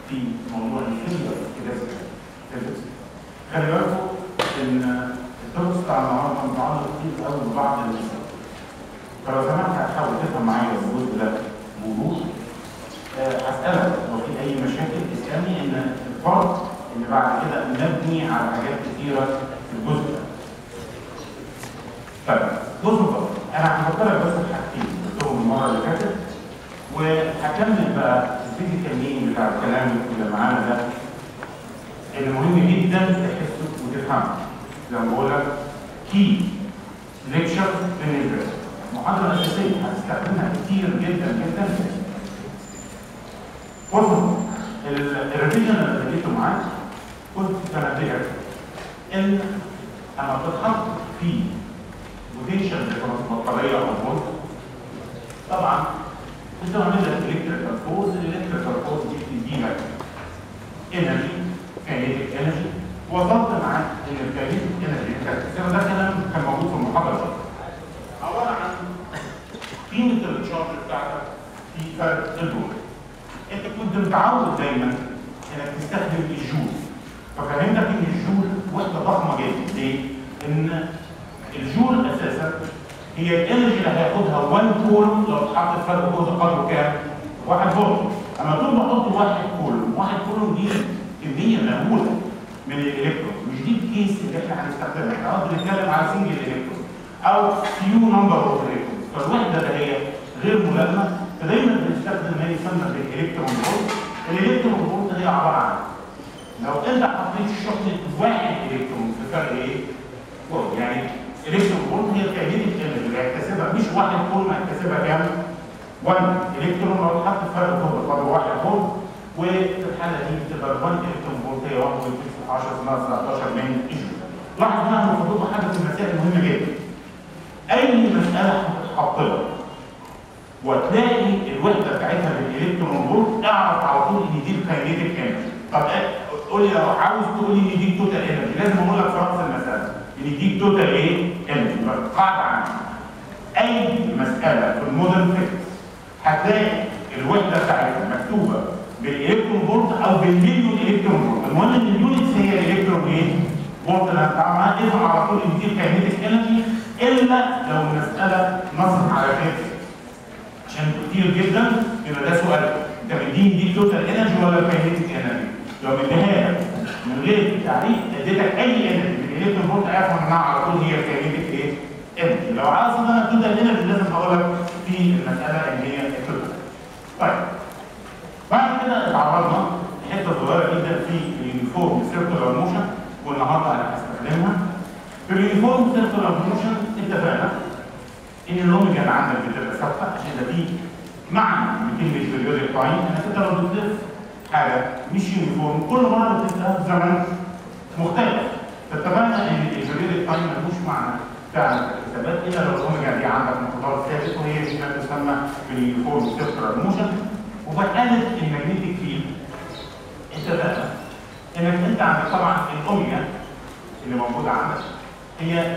في موضوع الفيزياء فيزيكس خلي بالكم ان الدرس بتاع النهارده متعلق كتير قوي ببعض المسائل فلو سمحت هتحاول تفهم معايا الجزء ده بوضوح آه، هسألك لو في أي مشاكل اسألني إن الفرق اللي بعد كده مبني على حاجات كتيرة في الجزء ده. طيب جزء فرق أنا هفكرك بس بحاجتين قلتهم المرة اللي فاتت وهكمل بقى الفيزيكال مين بتاع الكلام اللي معانا ده اللي مهم جدا تحسه وتفهمه زي ما بقول لك كي ليكشر بالنسبه لك محاضره اساسيه هتستخدمها كتير جدا جدا بصوا الريفيجن اللي لقيته معاك كنت بنبهك ان اما بتتحط في بوتنشال ديفرنس بطاريه او فولت طبعا انت عامل لك الكتريكال فورس الالكتريكال فورس دي بتدي لك انرجي كاينيتيك انرجي وصلت معاك ان الكاينيتيك انرجي انت هتكتبها ده كلام كان موجود في المحاضره دي عباره عن قيمه التشارج بتاعتك في فرق الدور انت كنت متعود دايما انك تستخدم الجول ففهمتك ان الجول وحده ضخمه جدا ليه؟ ان الجول اساسا هي الانرجي اللي هياخدها 1 كولوم لو اتحط فرق جهد قدره كام؟ 1 فولت اما طول ما احط 1 كولوم 1 كولوم دي كميه مهوله من الالكترون مش دي الكيس اللي احنا هنستخدمها احنا قصدي نتكلم على سنجل الكترون او فيو نمبر اوف الكترون فالوحده ده هي غير ملائمه فدايما بنستخدم ما يسمى بالالكترون فولت الالكترون فولت هي عباره عن لو انت حطيت شحنه واحد الكترون في فرق ايه؟ فولت يعني الكترون فولت هي كاينيتيك انرجي اللي هيكتسبها مش واحد فولت هيكتسبها كام؟ 1 الكترون لو اتحط في فرق فولت قدر 1 فولت وفي الحاله دي بتبقى 1 الكترون فولت هي 1.6 10 19 من الجول لاحظ بقى ان المفروض حاجه في المسائل مهمه جدا اي مساله هتتحط لها وتلاقي الوحده بتاعتها بالالكترون فولت اعرف على طول ان دي الكاينيتيك انرجي طب قول لي لو عاوز تقول لي ان دي التوتال انرجي لازم اقول لك في راس المساله ان دي التوتال ايه؟ انرجي قاعده عامه اي مساله في المودرن فيزيكس هتلاقي الوحده بتاعتها مكتوبه بالالكترون فولت او بالمليون الكترون فولت المهم ان اليونتس هي الالكترون ايه؟ فولت اللي هنتعامل معاها اذا على طول ان دي الكاينيتيك انرجي الا لو المساله نصت على كده عشان كتير جدا يبقى ده سؤال انت مديني دي التوتال انرجي ولا الكاينيتيك انرجي؟ لو مديها لك من غير تعريف اديتك اي انرجي من الالكترون فولت اعرف انها على طول هي الكاينيتيك ايه؟ انرجي لو عايز ان انا التوتال انرجي لازم اقول لك في المساله ان هي التوتال طيب بعد كده اتعرضنا لحته صغيره جدا في اليونيفورم سيركولار موشن والنهارده انا هستخدمها في اليونيفورم سيركولار موشن اتفقنا ان الاوميجا اللي عندك بتبقى ثابته عشان ده في معنى من كلمه بيريودك تايم انك انت لو بتلف حاجه مش يونيفورم كل مره بتبقى في زمن مختلف فاتفقنا ان البيريودك تايم ملوش معنى فعلا الحسابات الا لو الاوميجا دي عندك مقدار ثابت وهي دي ما تسمى باليونيفورم سيركولار موشن وبحاله الماجنتيك فيلد اتفقنا انك انت عندك طبعا الاوميجا اللي موجوده عندك هي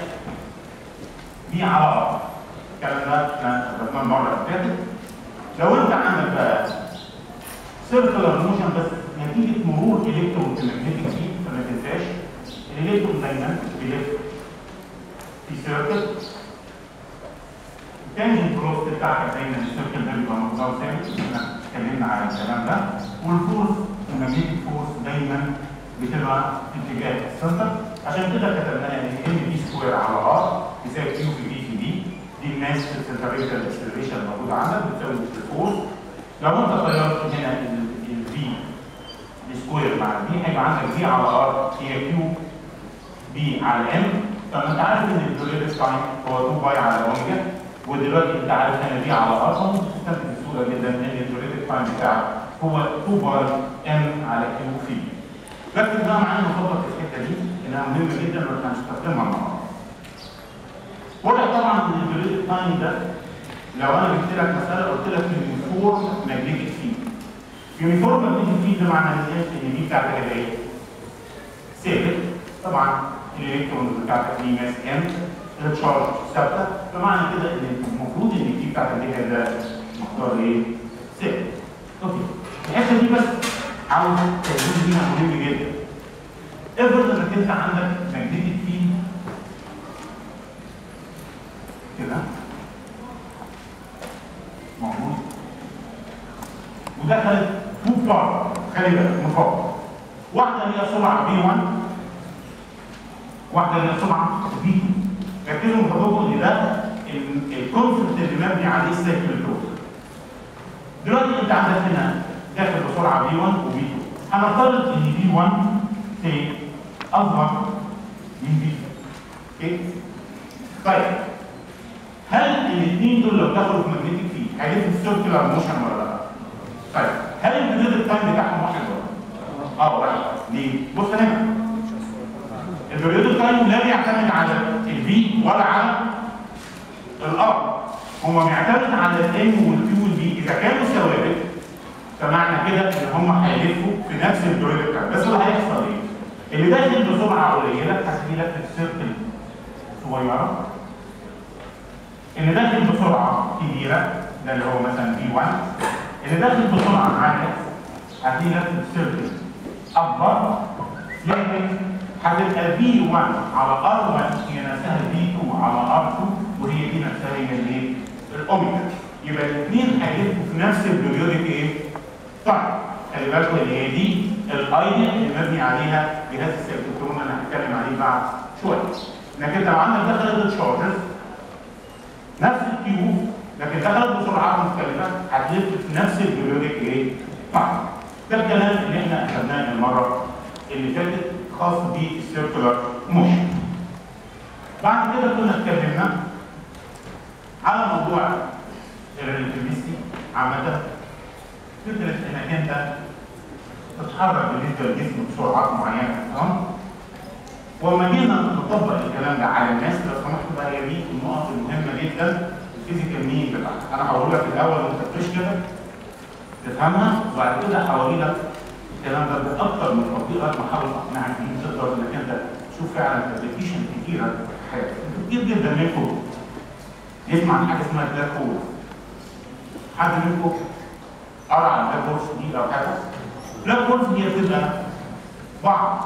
دي على بعض الكلام ده احنا درسناه المره اللي فاتت لو انت عندك بقى سيركلر موشن بس نتيجه مرور الكترون في الماجنتيك فيلد فما تنساش الالكترون دايما بيلف في سيركل التانجنت كروس بتاعتك دايما السيركل ده بيبقى مقدار ثابت احنا اتكلمنا على الكلام ده والفورس الماجنتيك فورس دايما بتبقى في اتجاه السنتر عشان كده كتبناها ان ام بي سكوير على ار يساوي كيو في بي في دي دي الماس السنتريكال اكسلريشن الموجوده عندك بتساوي الفورس لو انت غيرت هنا الفي سكوير مع الفي هيبقى عندك في على ار هي كيو بي على ام طب انت عارف ان البريودك تايم هو 2 باي على اوميجا ودلوقتي انت عارف ان دي على ار فممكن تستنتج بسهوله جدا ان البريودك تايم بتاعك هو 2 باي ام على كيو في ركز بقى معايا نفضل في الحته دي انها مهمه جدا واحنا هنستخدمها النهارده. واضح طبعا ان البريودك تايم ده لو انا جبت لك مساله قلت لك يونيفورم ماجنتيك فيلد. يونيفورم ماجنتيك فيلد ده معناه ان دي بتاعتك هي ايه؟ ثابت طبعا الالكترون بتاعتك دي ماس ام التشارج ثابته فمعنى كده ان المفروض ان الكي بتاعتك دي ده مقدار ايه؟ ثابت. اوكي الحته دي بس عاوز تقول ليها مهم جدا افرض انك انت عندك ماجنتيك فيلد كده موجود ودخلت تو بار خلي بالك من فوق واحده هي سرعه بي 1 واحده هي سرعه بي 2 ركزوا من فضلكم ان ده الكونسبت اللي مبني عليه السيكل كود دلوقتي انت عندك هنا داخل بسرعه بي 1 وبي 2 هنفترض ان بي 1 سي اصغر من بي 2 اوكي طيب هل الاثنين دول لو دخلوا في ماجنتيك فيلد هيلفوا السيركلر موشن ولا لا؟ طيب هل البريود التايم بتاعهم واحد ولا لا؟ اه واحد ليه؟ بص هنا البريود التايم لا بيعتمد على البي ولا على الار هو بيعتمد على الام والبي والبي اذا كانوا ثوابت فمعنى كده ان هم هيلفوا في نفس البريود التايم بس اللي هيحصل ايه؟ اللي داخل بسرعه قليله هتجي لك السيركل صغيره اللي داخل بسرعه كبيره ده اللي هو مثلا بي 1 اللي داخل بسرعه عاليه هتلاقي لك السيركل اكبر لكن هتبقى بي 1 على ار 1 هي نفسها بي 2 على ار 2 وهي دي نفسها هي الايه؟ الاوميجا يبقى الاثنين هيلفوا في نفس البريودك ايه؟ طيب خلي بالكم ان هي دي الايديا اللي مبني عليها جهاز السيركترون اللي هنتكلم عليه بعد شويه انك انت لو عندك دخلت الشارجز نفس الكيو لكن دخلت بسرعات مختلفه هتلف في نفس البريودك ايه؟ طيب ده الكلام اللي احنا اخذناه المره اللي فاتت خاص بالسيركولار موشن بعد كده كنا اتكلمنا على موضوع الريلاتيفيستي عامة فكرة انك انت تتحرك بالنسبة للجسم بسرعات معينة تمام؟ وما جينا نطبق الكلام ده على الناس لو سمحتوا بقى هي دي النقط المهمة جدا الفيزيكال مين بتاعها انا هقول لك الاول وانت بتفش كده تفهمها وبعد كده هوري لك الكلام ده باكثر من تطبيقات محاول اقنعك بيه تقدر انك انت تشوف فعلا ابلكيشن كتيره في حياتك كتير جدا منكم يسمع عن حاجه اسمها بلاك هول حد منكم قرا عن بلاك هولز دي او حاجه بلاك هولز دي بتبقى بعض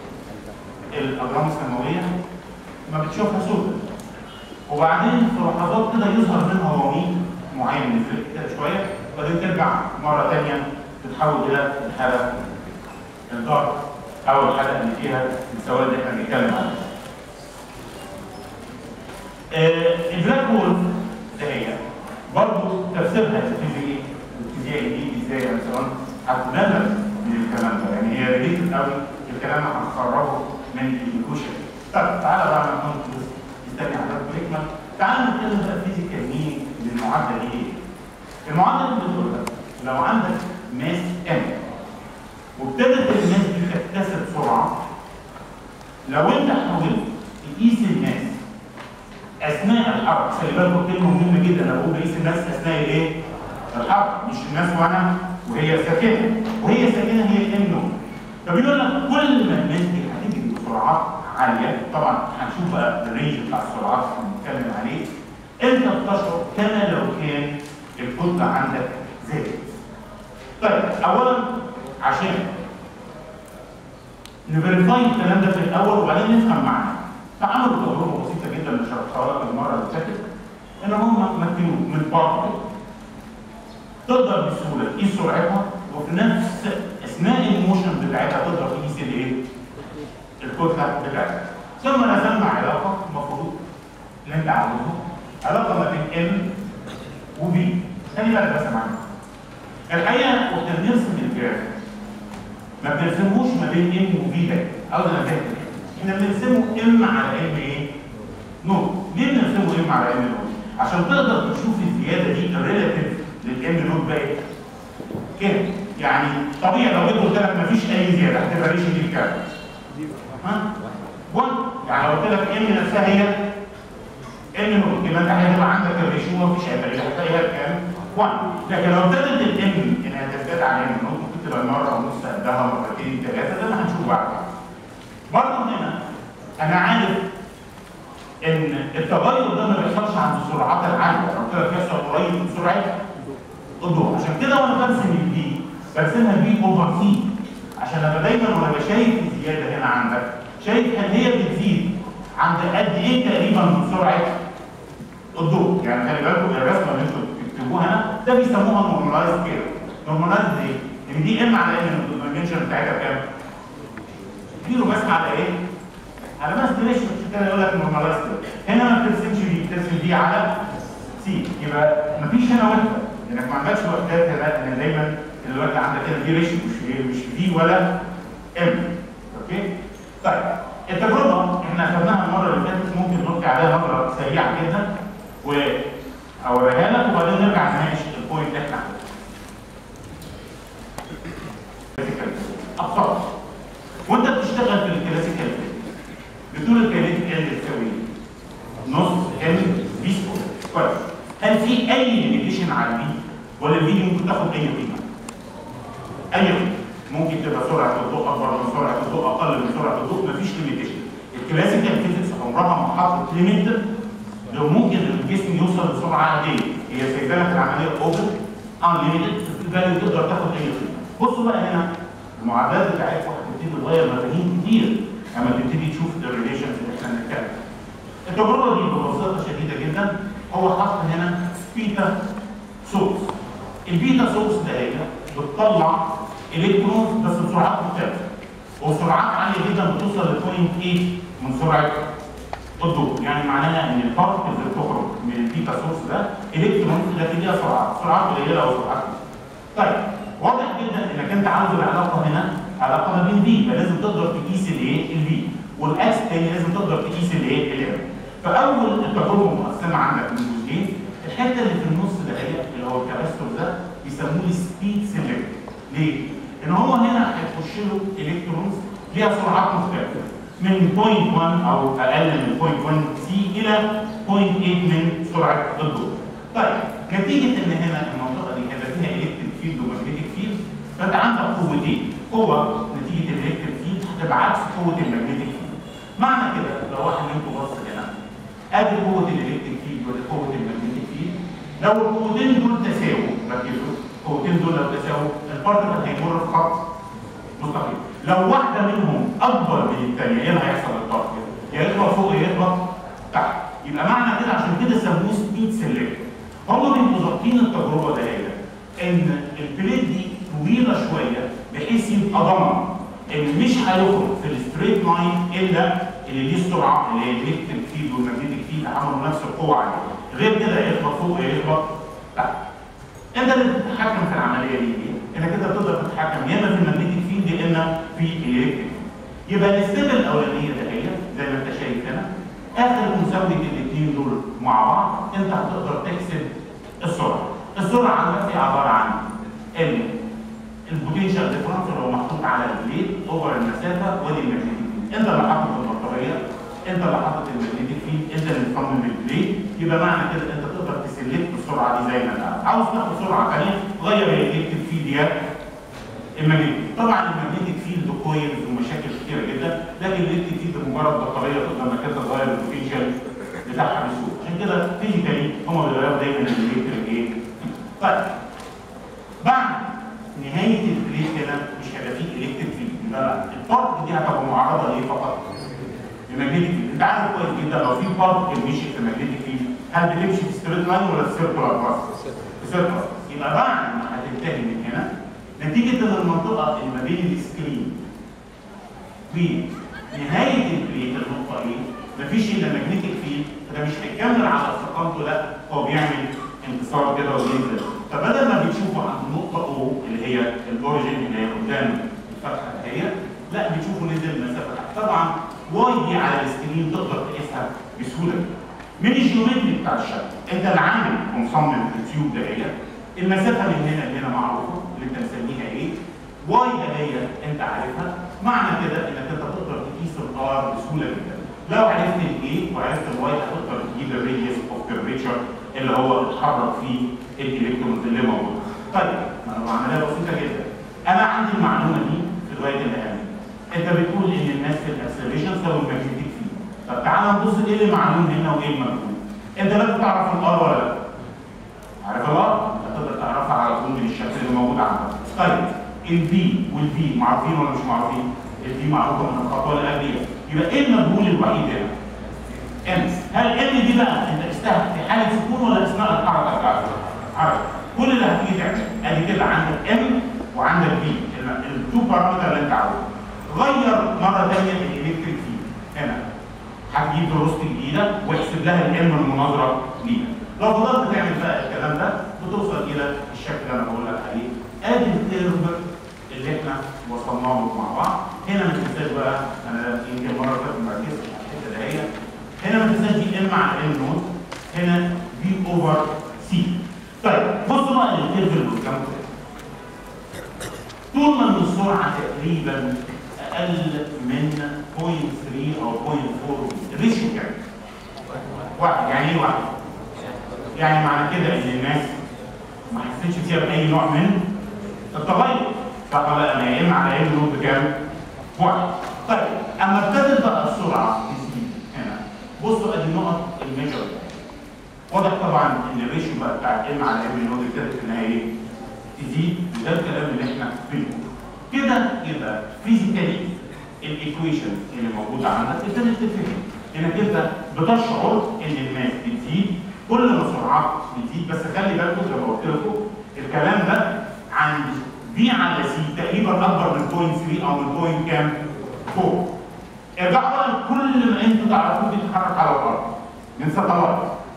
الاجرام السماويه ما بتشوفها سوداء وبعدين في لحظات كده يظهر منها رميد معين يفرق كده شويه وبعدين ترجع مره ثانيه تتحول الى الحاله الدارك او الحاله اللي فيها السواد اللي احنا بنتكلم عنه. آه البلاك هول ده هي برضه تفسيرها الفيزيائي الفيزيائي دي ازاي مثلا هتنمى من الكلام ده يعني هي ريليتد قوي الكلام هنخرجه من الايكويشن. طب تعالى بقى نحط نستني على بريكمان تعالى نتكلم بقى فيزيكال مين للمعادله دي ايه؟ المعادله اللي بتقول لك لو عندك ماس ام وابتدت الماس دي تكتسب سرعه لو انت حاولت تقيس الماس اثناء الحركه خلي بالكم كلمه مهمه جدا انا بقول بقيس الماس اثناء الايه؟ الحركه مش الماس وانا وهي ساكنه وهي ساكنه هي الام نوت فبيقول لك كل ما الماس دي هتجري بسرعات عاليه طبعا هنشوف بقى الرينج بتاع السرعات اللي بنتكلم عليه انت بتشعر كما لو كان الكتله عندك زادت طيب اولا عشان نفيريفاي الكلام ده في الاول وبعدين نفهم معناه فعملوا تجربه بسيطه جدا اللي شرحتها لك المره اللي فاتت ان هم مكنوه من بره تقدر بسهوله تقيس سرعتها وفي نفس اثناء الموشن بتاعتها تقدر تقيس الايه؟ الكتله بتاعتها ثم رسمنا علاقه المفروض اللي انت عاوزه علاقه ما بين ال وبي خلي بالك بس معايا الحقيقه وانت بنرسم الجراف ما بنرسموش ما بين ام وبي ده او انا فاكر احنا بنرسمه ام على ام ايه؟ نوت ليه بنرسمه ام على ام نوت؟ عشان تقدر تشوف الزياده دي الريلاتيف للام نوت بقى كده يعني طبيعي لو جيت قلت لك ما فيش اي زياده هتبقى ريشن دي بكام؟ ها؟ 1 يعني لو قلت لك ام نفسها هي ام نوت يبقى انت هيبقى عندك الريشيو ما فيش هيبقى هتلاقيها بكام؟ 1 لكن لو ابتدت الام انها تزداد على ام نوت ممكن تبقى مره او نص قدها مرتين ثلاثه زي ما هنشوف بعد برضه هنا انا عارف ان التغير ده ما بيحصلش عند السرعات العاليه لو قلت لك يحصل قريب من سرعه الضوء عشان كده وانا برسم البي برسمها بي اوفر سي عشان ابقى دايما وانا شايف الزياده هنا عندك شايف هل هي بتزيد عند قد ايه تقريبا من سرعه الضوء يعني خلي بالكم الرسمه اللي انتوا بتكتبوها هنا ده بيسموها نورماليز كده نورماليز ايه؟ ان دي ام على ان الدايمنشن بتاعتها كام؟ زيرو بس على ايه؟ على ماس ديريشن عشان كده يقول لك نورماليز كده هنا ما بترسمش دي بترسم دي على سي يبقى مفيش هنا وحده انك ما عندكش وحدات هنا ان دايما الوحده عندك هنا دي ريشيو مش مش في ولا ام اوكي؟ طيب التجربه احنا اخذناها المره اللي فاتت ممكن نلقي عليها نظره سريعه جدا واوريها لك وبعدين نرجع نناقش البوينت اللي احنا ابسط وانت بتشتغل في الكلاسيكال بتقول الكلاسيكال ال تساوي نص ام في سكوير كويس هل في اي ليميتيشن على البي ولا البي دي ممكن تاخد اي قيمه؟ اي قيمه ممكن تبقى سرعه الضوء اكبر من سرعه الضوء اقل من سرعه الضوء مفيش ليميتيشن الكلاسيكال فيزيكس عمرها ما حطت ليميت لو ممكن الجسم يوصل لسرعه عاديه هي سايبانا في العمليه اوبن انليميتد فاليو تقدر تاخد اي قيمه بصوا بقى هنا المعادلات بتاعتكم هتبتدي تغير مفاهيم كتير لما تبتدي تشوف الريليشنز اللي احنا بنتكلم التجربه دي ببساطه شديده جدا هو حط هنا بيتا سورس البيتا سورس ده هي بتطلع الكترون بس بسرعات مختلفه وسرعات عاليه جدا بتوصل ل 0.8 من سرعه الضوء يعني معناها ان البارتكلز اللي بتخرج من البيتا سورس ده الكترون لكن ليها سرعات سرعات قليله او سرعات طيب واضح جدا انك انت عاوز العلاقه هنا علاقه ما بين دي فلازم تقدر تقيس الايه الفي والاكس الثاني لازم تقدر تقيس الايه الام فاول التجربه مقسمه عندك من جزئين الحته اللي في النص ده هي اللي هو الكباستور ده بيسموه السبيد سيلكت ليه؟ ان هو هنا هيخش له الكترونز ليها سرعات مختلفه من 0.1 او اقل من 0.1 سي الى 0.8 من سرعه الضوء. طيب نتيجه ان هنا المنطقه دي هيبقى فيها الكتريك فيلد وماجنتيك فيلد فانت عندك قوتين قوه نتيجه الالكتريك فيلد هتبقى عكس قوه الماجنتيك فيلد. معنى كده لو واحد منكم بص هنا ادي قوه الالكتريك فيلد ودي قوه الماجنتيك فيلد لو القوتين دول تساووا ركزوا القوتين دول لو تساووا البارتكل هيمر في خط مستقيم لو واحده منهم اكبر من الثانيه ايه اللي هيحصل للبارتكل؟ يا يطلع فوق يا يطلع تحت يبقى معنى كده عشان كده سموه سبيد سيلكت هم بيبقوا ظابطين التجربه ده هي ان البليت دي طويله شويه بحيث يبقى ضمن ان مش هيخرج في الستريت لاين الا اللي ليه السرعه اللي هي الالكتريك فيلد والماجنتيك فيلد عملوا نفس القوه عليه غير كده يخبط فوق يخبط تحت انت اللي بتتحكم في العمليه دي انك انت تقدر تتحكم يا اما في الماجنتيك فيلد يا اما في الالكتريك يبقى الستيب الاولانيه ده هي زي ما انت شايف هنا اخر مساويه الاثنين دول مع بعض انت هتقدر تحسب السرعه السرعه عندك هي عباره عن ال البوتنشال ديفرنس اللي هو محطوط على البليت اوفر المسافه ودي الماجنتيك فيلد انت اللي حاطط البطاريه انت اللي حاطط الماجنتيك فيلد انت اللي مصمم البليت يبقى معنى كده انت تقدر تسلكت السرعه دي زي ما انت عاوز عاوز تاخد سرعه ثانيه غير الالكتريك فيلد ديت الماجنتيك طبعا الماجنتيك فيلد كويلز ومشاكل كتيره جدا لكن الالكتريك فيلد مجرد بطاريه تقدر انك انت تغير البوتنشال بتاعها بسهوله عشان كده فيزيكالي هم بيغيروا دايما الالكتريك ايه طيب بعد نهايه البليت هنا مش هيبقى فيه الكتريك فيلد يبقى البارت دي هتبقى معرضه لايه فقط؟ الماجنتيك فيلد انت عارف كويس جدا لو في بارت مشي في الماجنتيك فيلد هل بتمشي في ستريت لاين ولا في سيركولار باث؟ في سيركولار يبقى بعد ما هتنتهي من هنا نتيجه ان المنطقه اللي ما بين السكرين ونهايه البليت النقطه ايه؟ مفيش الا ماجنتيك فيلد فده مش هيكمل على استقامته لا هو بيعمل انتصار كده وبينزل فبدل ما بتشوفه عند النقطه او اللي هي الاوريجن اللي هي قدام الفتحه هي لا بتشوفه نزل مسافه تحت طبعا واي دي على السكرين تقدر تقيسها بسهوله من الجيومتري بتاع الشكل انت اللي عامل ومصمم التيوب ده هي المسافه من هنا لهنا معروفه اللي انت مسميها ايه واي ده هي انت عارفها معنى كده انك انت تقدر تقيس الار بسهوله جدا لو عرفت الايه وعرفت الواي هتقدر تجيب الريديوس اوف كيرفيتشر اللي هو اتحرك فيه الالكترونز اللي موجوده. طيب ما انا عمليه بسيطه جدا. انا عندي المعلومه دي في الوقت الاهم. انت بتقول ان الماس في الاكسلريشن تساوي الماجنتيك فيلد. طب تعالى نبص ايه اللي معلوم هنا وايه المجهول. انت لازم تعرف الار ولا لا؟ عارف الار؟ هتقدر تعرفها على طول من الشكل اللي موجود عندك. طيب البي والبي معروفين ولا مش معروفين؟ البي معروفه من الخطوه اللي قبليها يبقى ايه المجهول الوحيد هنا؟ ام هل ام دي بقى انت قستها في حاله سكون ولا اثناء الحركه بتاعتك؟ حركه كل اللي هتيجي تعمل ادي كده عندك ام وعندك بي التو بارامتر اللي انت عاوزه غير مره ثانيه الالكتريك فيلد هنا هتجيب دروست جديده واحسب لها الام المناظره ليها لو فضلت تعمل بقى الكلام ده بتوصل الى الشكل اللي انا بقول لك عليه ادي الكيرف اللي احنا وصلنا له مع بعض هنا ما تنساش بقى انا يمكن مره فاتت ما ركزتش على الحته اللي هي هنا ما تنساش دي ام على ام نوت هنا بي اوفر سي طيب بصوا بقى للكيرف اللي قدامكم طول ما ان السرعه تقريبا اقل من 0.3 او 0.4 الريشيو كام؟ واحد يعني ايه واحد؟ يعني معنى كده ان الناس ما حسيتش فيها باي نوع من التغير صح ولا لا؟ ما ام على ام نوت بكام؟ واحد طيب اما ابتدت بقى السرعه تزيد هنا بصوا ادي النقط الميجر واضح طبعا ان الريشيو بقى بتاع ام على ام نوت ابتدت انها ايه؟ تزيد وده الكلام اللي احنا بنقوله كده يبقى فيزيكالي الايكويشن اللي موجوده عندك ابتدت تفهم انك انت بتشعر ان الماس بتزيد كل ما السرعات بتزيد بس خلي بالكم زي ما قلت لكم الكلام ده عند بي على سي تقريبا اكبر من 0.3 او من بوينت كام؟ 4 ارجعوا بقى كل ما انتوا تعرفوا بيتحرك على الارض من ساتلايت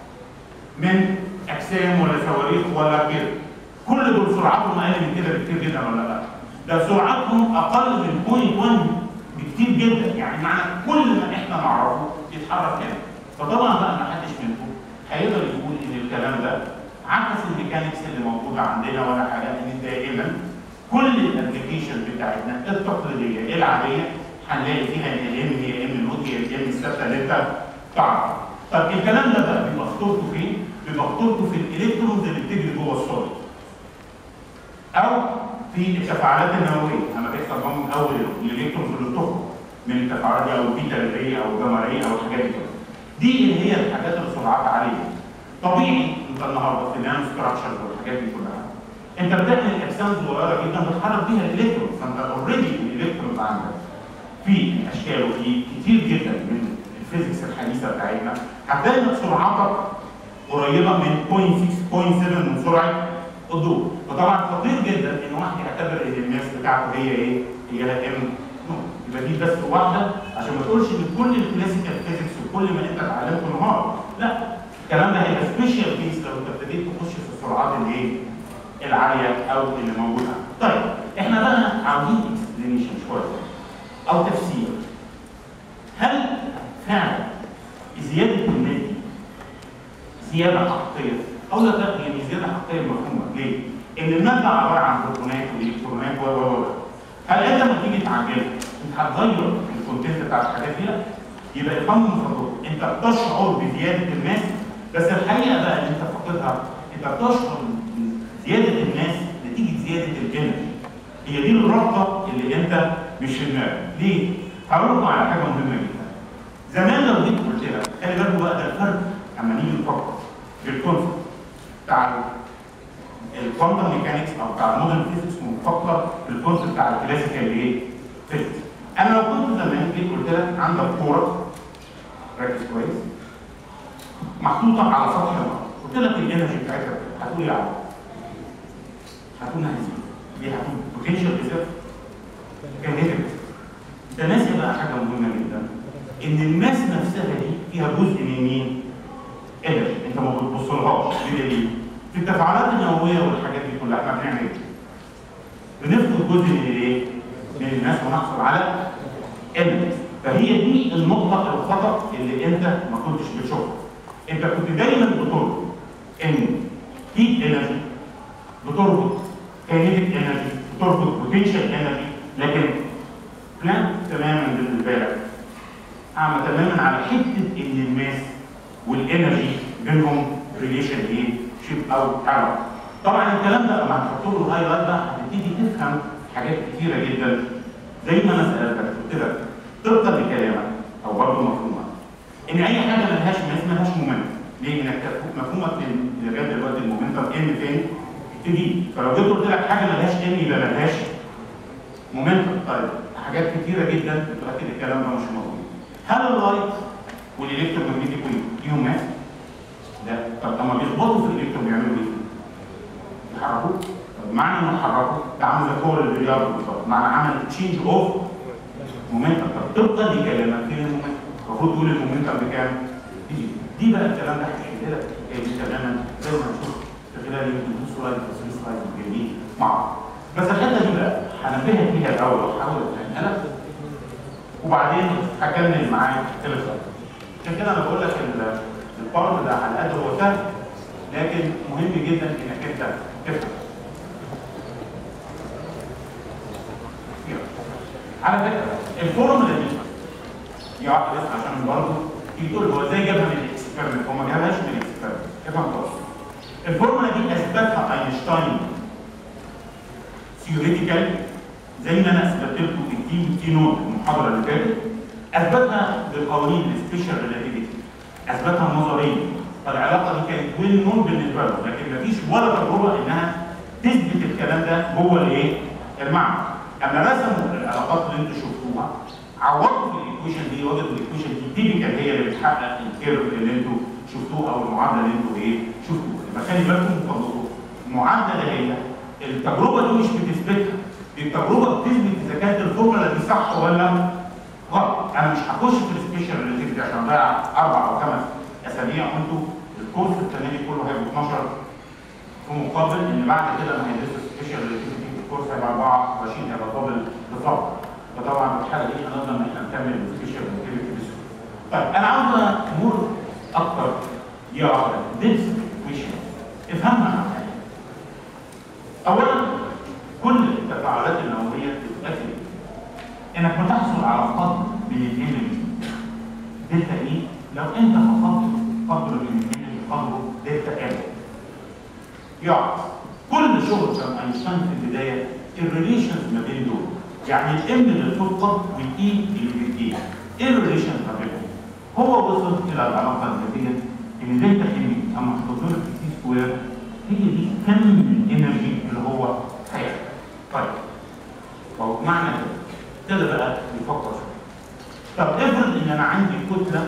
من اجسام ولا صواريخ ولا كده كل دول سرعتهم اقل من كده بكتير جدا ولا لا؟ ده سرعتهم اقل من 0.1 بكتير جدا يعني معنى كل ما احنا نعرفه يتحرك كده فطبعا بقى ما حدش منكم هيقدر يقول ان الكلام ده عكس الميكانكس اللي موجوده عندنا ولا حاجه ان دائما كل الابلكيشن بتاعتنا التقليديه العاديه هنلاقي فيها ان الام هي ام نوت هي الام الثابته اللي انت تعرف طب الكلام ده بقى بيبقى خطورته فين؟ بيبقى خطورته في الالكترونز اللي بتجري جوه السوليد او في التفاعلات النوويه لما بيحصل بقى من اول الالكترونز اللي بتخرج من التفاعلات دي او البيتا ريه او الجاما ريه او الحاجات دي كده دي اللي هي الحاجات اللي سرعتها عاليه طبيعي انت النهارده في النانو ستراكشر والحاجات دي كلها انت بتعمل اجسام صغيره جدا بتحرك بيها الالكترون فانت اوريدي الالكترون عندك في اشكال وفي كتير جدا من الفيزيكس الحديثه بتاعتنا هتلاقي ان سرعتك قريبه من 0.6 0.7 من سرعه الضوء فطبعا خطير جدا ان واحد يعتبر ان الماس بتاعته هي ايه؟ هي لها ام نو يبقى دي بس واحده عشان ما تقولش ان كل الكلاسيكال فيزيكس وكل ما انت اتعلمته النهارده لا الكلام ده هيبقى سبيشال كيس لو انت ابتديت تخش في السرعات اللي ايه؟ العاليه او اللي موجوده طيب احنا بقى عاوزين اكسبلينيشن شويه او تفسير هل فعلا زياده الماس دي زياده حقيقيه او لا لا هي مش زياده حقيقيه مفهومه ليه؟ ان الماده عباره عن بروتونات والكترونات و و و هل انت لما تيجي تعجلها انت هتغير الكونتنت بتاع الحاجات دي لا يبقى الفهم من فضلك انت بتشعر بزياده الماس بس الحقيقه بقى اللي انت فاقدها انت بتشعر بزياده الماس نتيجه زياده الانرجي هي دي الرابطه اللي انت مش في دماغك ليه؟ هقول لكم على حاجه مهمه جدا زمان لو جيت قلت لك خلي بالكم بقى ده الفرق اما نيجي نفكر بالكونسبت بتاع الكوانتم ميكانكس او بتاع المودرن فيزيكس ونفكر بالكونسبت بتاع الكلاسيكال ايه؟ فيزيكس. انا لو كنت زمان جيت قلت لك عندك كوره ركز كويس محطوطه على سطح الارض قلت لك الانرجي بتاعتها هتقول ايه عليها؟ هتقول انها هتزيد دي هتكون بوتنشال ريزيرف كنيتيف ده ناسي بقى حاجه مهمه جدا ان الماس نفسها دي فيها جزء من مين؟ انرجي انت ما بتبصلهاش بدليل في التفاعلات النوويه والحاجات دي كلها احنا بنعمل ايه؟ بنفقد جزء من الايه؟ من الناس ونحصل على انرجي فهي دي النقطه الخطا اللي انت ما كنتش بتشوفها انت كنت دايما بتربط ان هيت انرجي بتربط كاينيتيك انرجي بتربط بوتنشال انرجي لكن بلان تماما بالنسبه لك اعمى تماما على حته ان الماس والانرجي بينهم ريليشن ايه؟ شيب او علاقه. طبعا الكلام ده لما هتحط له الهايلايت ده هتبتدي تفهم حاجات كتيره جدا زي ما انا سالتك قلت لك طبقا لكلامك او برضه مفهومك ان اي حاجه ملهاش ماس ملهاش مومنت ليه؟ انك مفهومك من لغايه دلوقتي المومنتم ان فين؟ تبتدي فلو جيت قلت لك حاجه ملهاش ان يبقى ملهاش مومنتم طيب حاجات كتيره جدا بتؤكد الكلام ده مش موجود هل اللايت والالكترومagnetic ويف ليهم ماس؟ لا طب لما بيخبطوا في الالكترون بيعملوا ايه؟ يحركوه طب معنى انه حركوا ده عامل زي كور الرياضي بالظبط معنى عمل تشينج اوف مومنتم طب طبقا لكلامك فين المومنتم؟ المفروض تقول المومنتم بكام؟ دي دي بقى الكلام ده هيحل لك الحكايه دي تماما زي ما هنشوف في خلال يمكن تو سلايد او ثري سلايد الجايين مع بعض بس الحته دي بقى هنبهك فيها الاول واحاول افهمها لك وبعدين هكمل معاك الخط عشان كده انا بقول لك ال- البارت ده على قد هو سهل لكن مهم جدا انك انت تفهم يلا. على فكره الفورمولا دي يا واحد بس عشان برضه تيجي تقول هو ازاي جابها من الاكسبيرمنت هو ما جابهاش من الاكسبيرمنت افهم كويس الفورمولا دي اثبتها اينشتاين ثيوريتيكال زي ما انا اثبتت لكم التي تي نوت المحاضره اللي فاتت اثبتها بقوانين السبيشال ريلاتيفيتي اثبتها نظريا فالعلاقه دي كانت ويل نون بالنسبه له لكن مفيش ولا تجربه انها تثبت الكلام ده جوه الايه؟ المعمل اما رسموا العلاقات اللي انتم شفتوها عوضوا في الايكويشن دي وجدوا الايكويشن دي تيبيكال هي اللي بتحقق الكيرف اللي انتم شفتوه او المعادله اللي انتم ايه شفتوها يبقى خلي بالكم تطبقوا المعادله ده هي التجربه دي مش بتثبتها دي التجربه بتثبت اذا كانت الفورمولا دي صح ولا غلط انا مش هخش في السبيشال ريلاتيفيتي عشان اضيع اربع او خمس اسابيع وانتوا الكورس الثاني كله هيبقى 12 في مقابل ان بعد كده لما هيدرسوا السبيشال ريلاتيفيتي الكورس هيبقى 24 هيبقى طابل بفضل فطبعا في الحاله دي هنقدر ان احنا نكمل السبيشال ريلاتيفيتي بسهوله. طيب انا عاوز امر اكتر يا واحده this equation افهمها معايا. اولا كل التفاعلات النوويه بتؤكد انك بتحصل على قدر من الانرجي دلتا اي لو انت فقدت قدر من الانرجي قدره دلتا ال يعني كل شغل كان اينشتاين في البدايه الريليشنز ما بين دول يعني الام اللي بتفقد والاي اللي بتجي ايه الريليشنز ما بينهم؟ هو وصل الى العلاقه النتيجه ان دلتا ام اما تضرب في سي سكوير هي دي كم الانرجي اللي هو هياخده طيب طب معنى كده ابتدى بقى يفكر شويه طب افرض ان انا عندي كتله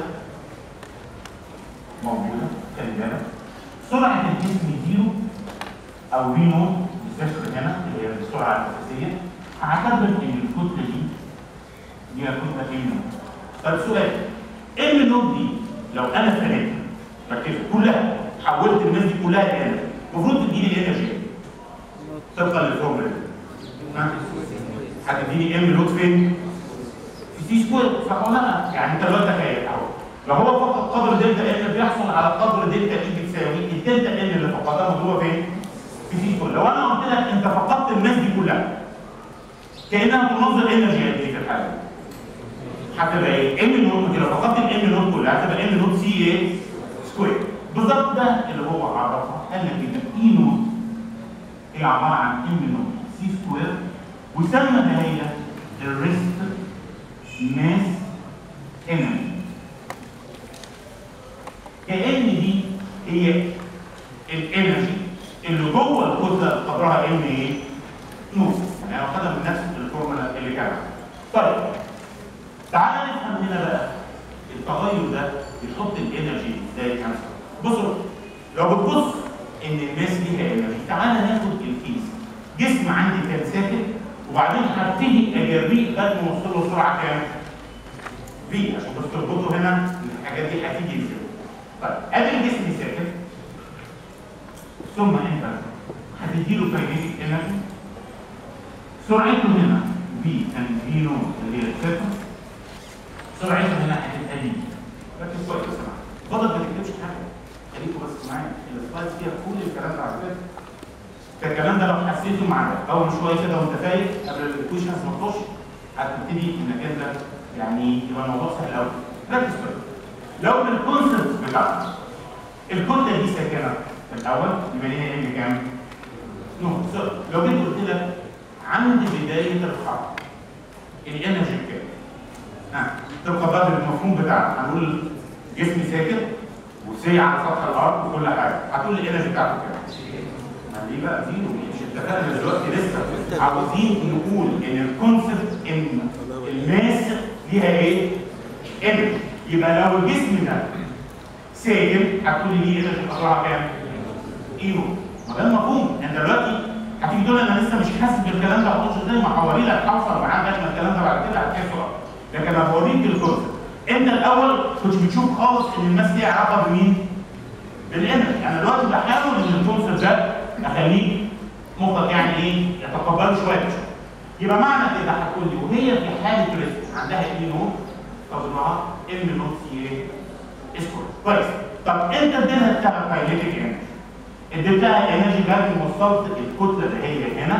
موجوده خلي بالك سرعه الجسم زيرو او في نوت بالصفر هنا اللي هي السرعه الاساسيه هعتبر ان الكتله دي دي كتله ام نوت طب سؤال ام نوت دي لو انا استنيتها ركزوا كلها حولت الناس دي كلها لانرجي المفروض تديني الانرجي طبقا للفورمولا دي ها؟ هتديني ام نوت فين؟ في سي سكوير صح ولا لا؟ يعني انت دلوقتي تخيل اهو لو هو فقد قدر دلتا ان بيحصل على قدر دلتا اي بتساوي الدلتا ان اللي فقدها مضروبه فين؟ في سي سكوير لو انا قلت لك انت فقدت الناس دي كلها كانها تنظر انرجي قد ايه في الحاله دي؟ هتبقى ايه؟ ام نوت لو فقدت الام نوت كلها هتبقى ام نوت سي ايه؟ سكوير بالظبط ده اللي هو عرفها قال لك ان اي نوت هي عباره عن ام نوت سي سكوير وسمى هي الريست ماس انرجي كأن دي هي الانرجي اللي جوه الكتله قدرها ام ايه؟ نص يعني لو خدها من نفس الفورمولا اللي كانت طيب تعالى نفهم هنا بقى التغير ده بيحط الانرجي ازاي كان بصوا لو بتبص ان الماس ليها انرجي تعالى ناخد الكيس جسم عندي كان ساكن وبعدين هبتدي اجريه لغايه ما اوصل له سرعه كام؟ في عشان بس تربطوا هنا الحاجات دي هتيجي ازاي طيب ادي الجسم ساكن ثم انت هتديله كاينيتيك انرجي سرعته هنا في ان في نوت اللي هي الثيتا سرعته هنا هتبقى دي ركز كويس يا جماعه فضل ما تكتبش حاجه خليكوا بس معايا السلايد فيها كل الكلام ده على فكره كان الكلام ده لو حسيته معاك اول شويه كده وانت فايق قبل الايكويشنز ما تخش هتبتدي انك انت يعني يبقى الموضوع سهل قوي ركز كويس لو بالكونسبت بتاعتك الكتله دي ساكنه في الاول يبقى ليها ام كام؟ نو لو جيت قلت لك عند بدايه الحركه الانرجي بكام؟ ها تبقى بقى بالمفهوم بتاعك هنقول جسم ساكن وسي على سطح الارض وكل حاجه هتقول لي الانرجي بتاعته كام؟ ما دي بقى زيرو مش اتفقنا دلوقتي لسه عاوزين نقول ان الكونسبت ان الماس ليها ايه؟ انرجي يبقى لو الجسم ده سايل هتقول لي ليه انرجي قدرها كام؟ ايرو ما ده المفهوم انت دلوقتي هتيجي تقول انا لسه مش حاسس بالكلام ده هتخش زي ما حوالي لك حوصل معاه لغايه ما الكلام ده بعد كده هتحسه لكن انا بوريك الكونسبت انت الاول كنت بتشوف خالص ان الماس ليها علاقه بمين؟ بالانرجي انا دلوقتي بحاول ان الكونسبت ده اخليه مخك يعني ايه يتقبله شويه بشويه يبقى معنى كده هتقول لي وهي في حاله ريسك عندها اي نوت قدرها ام نوت سي ايه اسكور كويس طب انت اديتها بتاع كاينيتيك انرجي اديتها انرجي جت وصلت الكتله اللي هي هنا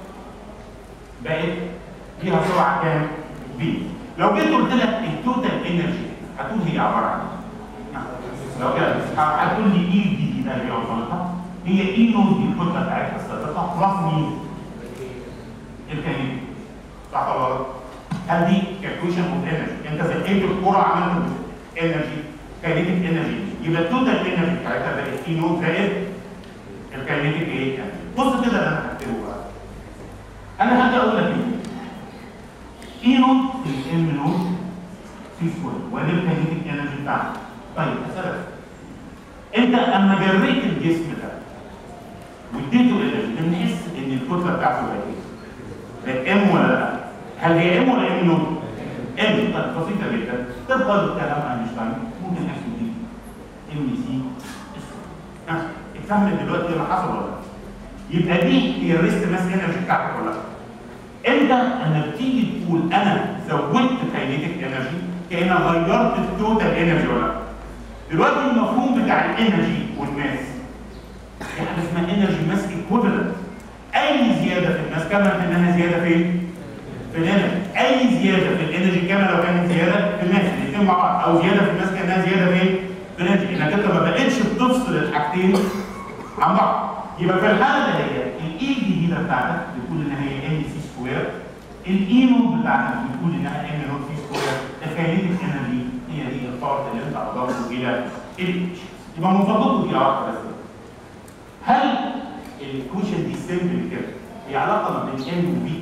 بقت ليها سرعه كام؟ بي لو جيت قلت لك التوتال انرجي هتقول هي عباره عن ايه؟ لو كده هتقول لي اي دي دي ده اللي هي وصلتها هي اي نوت دي الكتله بتاعتها السابقه بلس مين؟ الكاينيتيك صح ولا غلط؟ هل دي كالكوليشن اوف انرجي انت زقيت الكره عملت انرجي كاينيتيك انرجي يبقى التوتال انرجي بتاعتها بقت اي نوت زائد الكاينيتيك ايه؟ بص كده اللي انا هكتبه بقى انا هبدا اقول لك ايه؟ اي نوت في ام نوت في سكوير وادي الكاينيتيك انرجي بتاعتك طيب اسالك انت اما جريت الجسم ده واديته انرجي بنحس ان الكتله بتاعته بقت ايه؟ بقت ام ولا لا؟ هل هي ام ولا ام نوت؟ ام طيب بسيطه جدا طبقا لكلام اينشتاين ممكن نحسب دي ام سي ها اتفهمت دلوقتي اللي حصل ولا لا؟ يبقى دي هي الريست ماس انرجي بتاعتك ولا لا؟ انت اما بتيجي تقول انا زودت كاينيتيك انرجي كأن غيرت التوتال انرجي ولا لا؟ دلوقتي المفهوم بتاع الانرجي والماس في حاجه اسمها انرجي ماس ايكوفالنت اي زياده في الماس كما انها زياده فين؟ في الانرجي اي زياده في الانرجي كما لو كانت زياده في الماس الاثنين مع بعض او زياده في الماس كانها زياده فين؟ في الانرجي انك انت ما بقتش بتفصل الحاجتين عن بعض يبقى في الحاله اللي هي الاي الجديده بتاعتك بتقول ان هي ام سي سكوير الاي نوت بتاعتك بتقول انها ام نوت سي سكوير الكاينيتيك انرجي هي دي البارت اللي انت اضفته الى الاتش يبقى مرتبطه دي علاقه بس هل الكوشن دي سيمبل كده هي علاقه ما بين ام وبي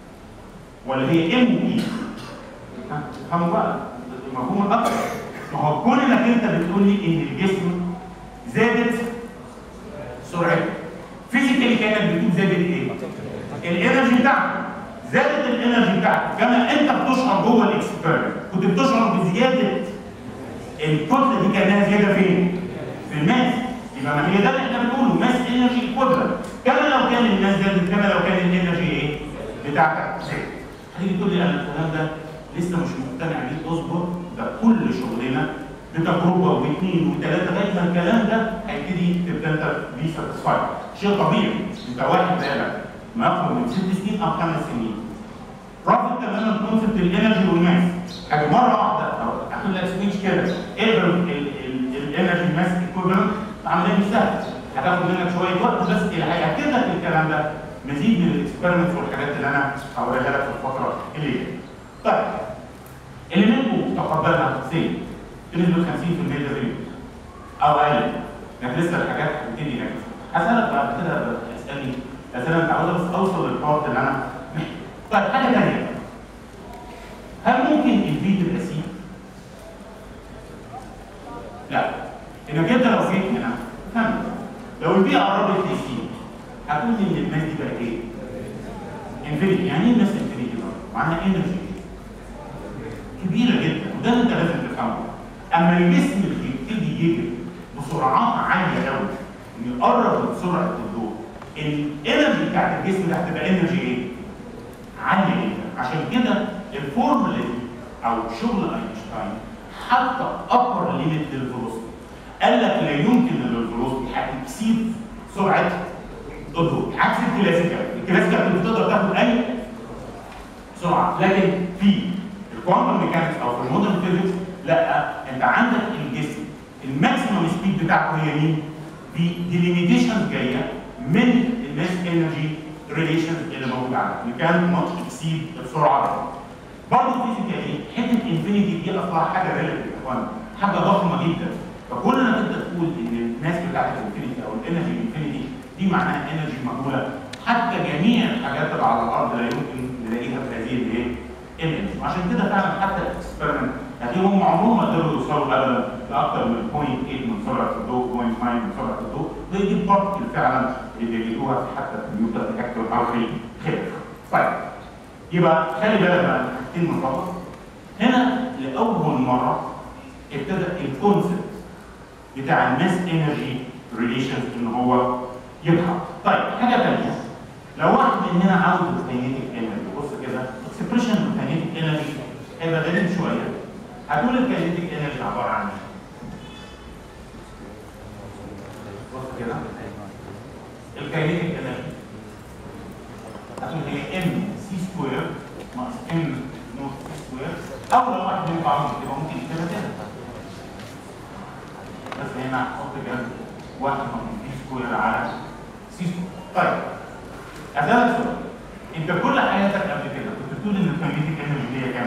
ولا هي ام وبي؟ افهموا بقى المفهوم الاكثر ما هو كون انك انت بتقول لي ان الجسم زادت سرعته فيزيكالي كانك بتقول زادت ايه؟ الانرجي بتاعتك زادت الانرجي بتاعتك كما انت بتشعر جوه الاكسبيرمنت كنت بتشعر بزياده الكتله دي كانها زياده فين؟ في الماس يبقى ما هي ده اللي احنا بنقوله ماس انرجي ايكوفالنت كما لو كان الماس زادت كما لو كان الانرجي ايه؟ بتاعتك زادت هتيجي تقول لي انا الكلام ده لسه مش مقتنع بيه اصبر ده كل شغلنا بتجربه واثنين وثلاثه لغايه ما الكلام ده هيبتدي تبقى انت بيه ساتسفايد شيء طبيعي انت واحد بالك ما يقرب من ست سنين او خمس سنين رافض تماما كونسبت الانرجي والماس حاجه مره واحده او اقول لك سنين كده اقبل الانرجي ماس ايكوفالنت عمليه مش سهله هتاخد منك شويه وقت بس اللي هياكد لك الكلام ده مزيد من الاكسبيرمنتس والحاجات اللي انا هوريها لك في الفتره اللي جايه. طيب اللي منكم تقبلها سي بنسبه 50% تدريب او اقل لكن لسه الحاجات هتبتدي نجح هسالك بعد كده اسالني اسئله انت عاوز بس اوصل للبارت اللي انا طيب حاجه ثانيه هل ممكن الفي تبقى سي؟ لا انك انت لو جيت هنا فهمت لو البي قربت لسي هتقول لي ان الماس دي بقت ايه؟ انفينيتي يعني ايه الماس انفينيتي بقى؟ معناها انرجي كبيره جدا وده اللي انت لازم تفهمه اما الجسم اللي يبتدي يجري بسرعات عاليه قوي يقرب من سرعه الضوء الانرجي بتاعت الجسم ده هتبقى انرجي ايه؟ عاليه جدا عشان كده الفورمولا دي او شغل اينشتاين حط ابر ليميت للفيلوسيتي قال لك لا يمكن ان الفيلوسيتي هتكسيد سرعه الضوء عكس الكلاسيكال الكلاسيكال كنت تقدر تاخد اي سرعه لكن في الكوانتم ميكانكس او في المودرن فيزيكس لا انت عندك الجسم الماكسيمم سبيد بتاعته هي مين؟ دي ديليميتيشن جايه من الماس انرجي ريليشنز اللي موجوده عندك you can not exceed السرعه دي برضه فيزيكالي حته انفينيتي دي اصلها حاجه ريليتيف يا اخوان حاجه ضخمه جدا فكل انك انت تقول ان الماس بتاعت الانفينيتي او الانرجي انفينيتي دي معناها انرجي مهوله حتى جميع الحاجات اللي على الارض لا يمكن نلاقيها في هذه الايه؟ الايمج وعشان كده فعلا حتى الاكسبيرمنت هتلاقيهم عمرهم ما قدروا يوصلوا ابدا لاكثر من 0.8 من سرعه الضوء 0.9 من سرعه الضوء وهي دي البارتكل فعلا اللي بيجدوها في حتى في النيوتن رياكتور او في خلف. طيب يبقى خلي بالك بقى من حاجتين من فضلك هنا لاول مره ابتدى الكونسبت بتاع الماس انرجي ريليشنز ان هو يظهر. طيب حاجه ثانيه لو واحد مننا عاوز الكاينيتيك انرجي بص كده اكسبريشن الكاينيتيك انرجي هيبقى غريب شويه هتقول الكاينيتيك انرجي عباره عن ايه؟ بص كده الكاينيتيك انرجي هتقول هي ام سي سكوير ناقص ام نوت سي سكوير او لو واحد ينفع يبقى ممكن يكتبها كده بس هنا هحط جنب واحد ناقص سي سكوير على سي سكوير طيب اسالك سؤال انت كل حياتك قبل كده كنت بتقول ان الكاينيتيك انرجي هي كام؟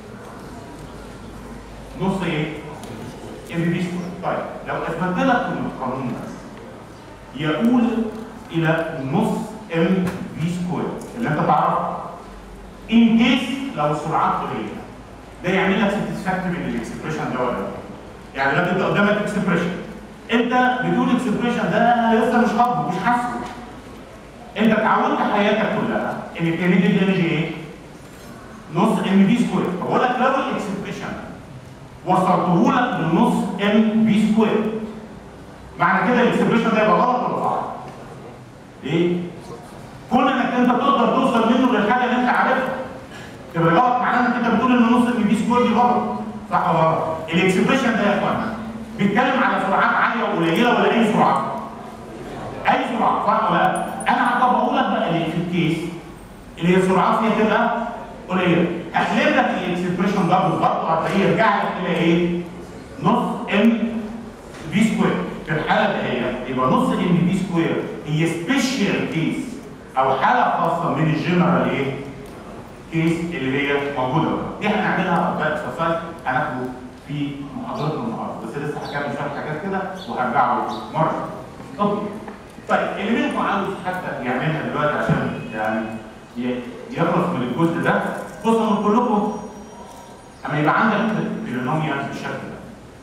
نص ايه؟ ام بي سكوير طيب لو اثبت لك ان القانون ده يقول الى نص ام في سكوير اللي انت تعرفه ان كيس لو السرعات قليله ده يعمل لك ساتسفاكتوري للاكسبريشن ده ولا لا؟ يعني دلوقتي انت قدامك اكسبريشن انت بتقول اكسبريشن ده انا لسه مش حافظه مش حاسه انت اتعودت حياتك كلها ان الكينيتيك انرجي ايه؟ نص ام في سكوير بقول لك لو الاكسبريشن وصلته لك بالنص ام في سكوير معنى كده الاكسبريشن ده يبقى غلط ولا صح؟ ليه؟ كون انك انت تقدر توصل منه للحاجه اللي انت عارفها تبقى غلط معناه انك انت بتقول ان نص ام في سكوير دي غلط صح ولا غلط؟ الاكسبريشن ده يا اخوانا بيتكلم على سرعات عاليه وقليله ولا اي سرعه؟ اي سرعه صح ولا لا؟ انا هطبقه لك بقى اللي في الكيس اللي هي السرعات فيها تبقى قليله احلب لك الاكسبريشن ده بالظبط وهتلاقيه يرجع لك الى ايه؟ نص ام في سكوير في الحاله دهيت يبقى نص ام في سكوير هي سبيشال كيس او حاله خاصه من الجنرال ايه؟ كيس اللي هي موجوده دي هنعملها بقى اكسرسايز هناخده في محاضرتنا النهارده بس لسه هكمل شويه حاجات كده وهرجع له مره طب طيب اللي منكم عاوز حتى يعملها دلوقتي عشان يعني ي- يخلص من الجزء ده بصوا كلكم اما يبقى عندك بولينوميال بالشكل ده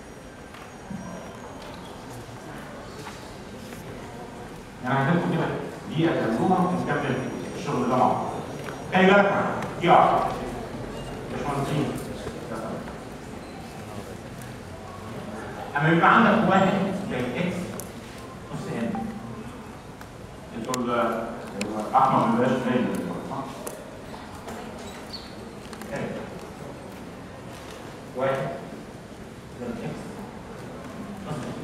يعني هناخد كده دقيقه تعملوها ونكمل الشغل ده مع بعض خلي بالك معايا دي واحده باشمهندسين اما يبقى عندك واحد زي اكس نص هنا تقول احمد ما بقاش زي صح؟ حلو. واحد زي اكس نص هنا.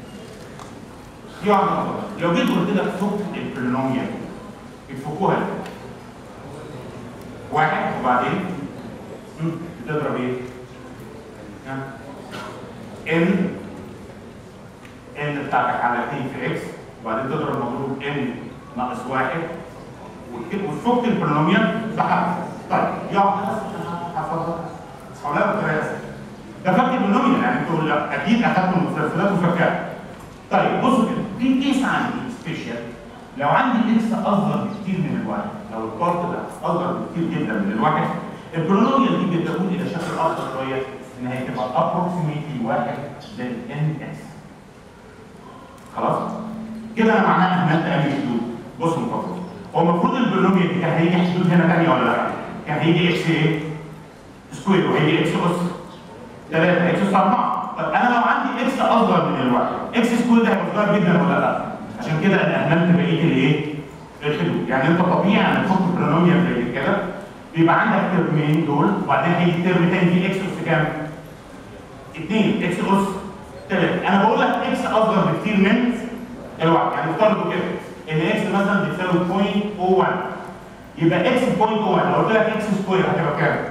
دي واحده نقطه لو جيت قلت لك فك البولينوميال بتفكوها ازاي؟ واحد وبعدين مم، بتضرب ايه؟ ها؟ ان ان بتاعتك على 2 في اكس وبعدين تضرب مضروب ان ناقص واحد وتك- وتفك البولينوميال بحرف طيب يا خلاص هحفظها حولها بطريقه اسهل ده فك البولينوميال يعني انتوا لا، اكيد اخدتوا المسلسلات وفكها طيب بصوا كده في كيس عندي سبيشال لو عندي اكس اصغر بكتير من الواحد لو البارت ده اصغر بكتير جدا من الواحد البولينوميال دي بتقول الى شكل اخر شويه ان هي تبقى approximately واحد زائد ان اكس خلاص كده انا معناها اهملت اي حدود بصوا مفضل هو المفروض البولينوميال دي كان هيجي حدود هنا ثانيه ولا لا؟ كان هيجي اكس ايه؟ سكوير وهيجي اكس اس 3 اكس اس 4 طب انا لو عندي اكس اصغر من الواحد اكس سكوير ده هيبقى صغير جدا ولا لا؟ عشان كده انا اهملت بقيه الايه؟ الحدود يعني انت طبيعي ان تحط بولينوميال زي كده بيبقى عندك ترمين دول وبعدين هيجي ترم تاني فيه اكس اس كام؟ 2 اكس اس 3 انا بقول لك اكس اصغر بكتير من الواحد يعني افترضوا كده ان اكس مثلا بتساوي 0.01 يبقى اكس 0.01 لو قلت لك اكس سكوير هتبقى كام؟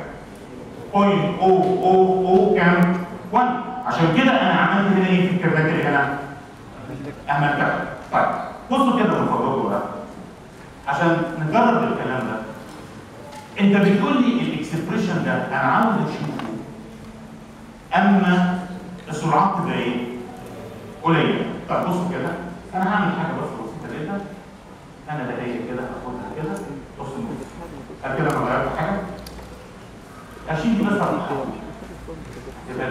0.000 كام؟ 1 عشان كده انا عملت هنا ايه في الكلمات اللي هنا؟ اهملتها طيب بصوا كده من فضلكم بقى عشان نجرب الكلام ده انت بتقول لي الاكسبريشن ده انا عاوز اشوفه اما السرعات تبقى ايه؟ قليله طب بصوا كده انا هعمل حاجه بس بسيطه جدا انا ده هي كده هاخدها كده نص نص هل كده ما غيرت حاجه؟ اشيل دي بس على الحق يبقى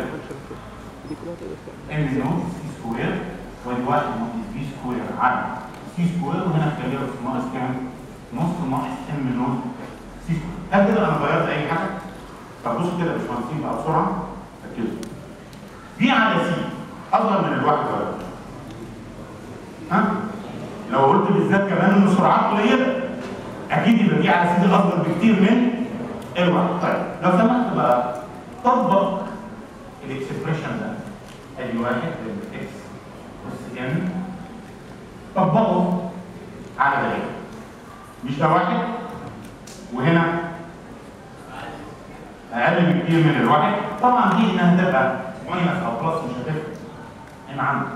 ام نوت سي سكوير وادي واحد ناقص بي سكوير على سي سكوير وهنا الكبيرة ناقص كام؟ نص ناقص ام نوت سي سكوير هل كده انا غيرت اي حاجه؟ طب بصوا كده يا باشمهندسين بقى بسرعه ركزوا دي على سي اصغر من الواحد ولا لا؟ ها؟ لو قلت بالذات كمان ان سرعات قليله اكيد يبقى دي على سي دي اصغر بكتير من الواحد طيب لو سمحت بقى طبق الاكسبريشن ده ادي واحد اكس اس ام طبقه على ده هنا. مش ده واحد وهنا اقل بكتير من الواحد طبعا دي انها تبقى ماينس او بلس مش هتفرق هنا عندك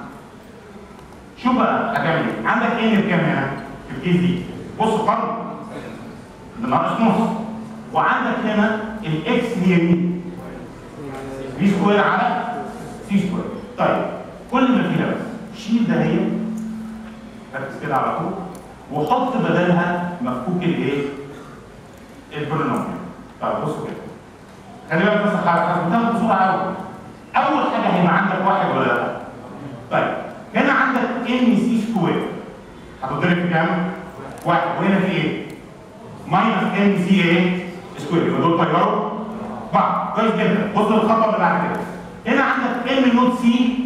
شوف بقى هتعمل ايه عندك ان بكام هنا في الكيس دي بص قرن بناقص نص وعندك هنا الاكس هي مين بي سكوير على سي سكوير طيب كل ما فيها بس شيل ده هي ركز كده على طول وحط بدلها مفكوك الايه البولينوميال طيب بصوا كده خلي بالك بس على حسب بسرعه قوي اول حاجه هيبقى عندك واحد ولا لا طيب هنا عندك ان سي سكوير هتضرب في كام؟ واحد وهنا في ايه؟ ماينس ان سي ايه؟ سكوير يبقى دول طياروا بعض كويس جدا بص للخطوه اللي بعد كده هنا عندك ان نوت سي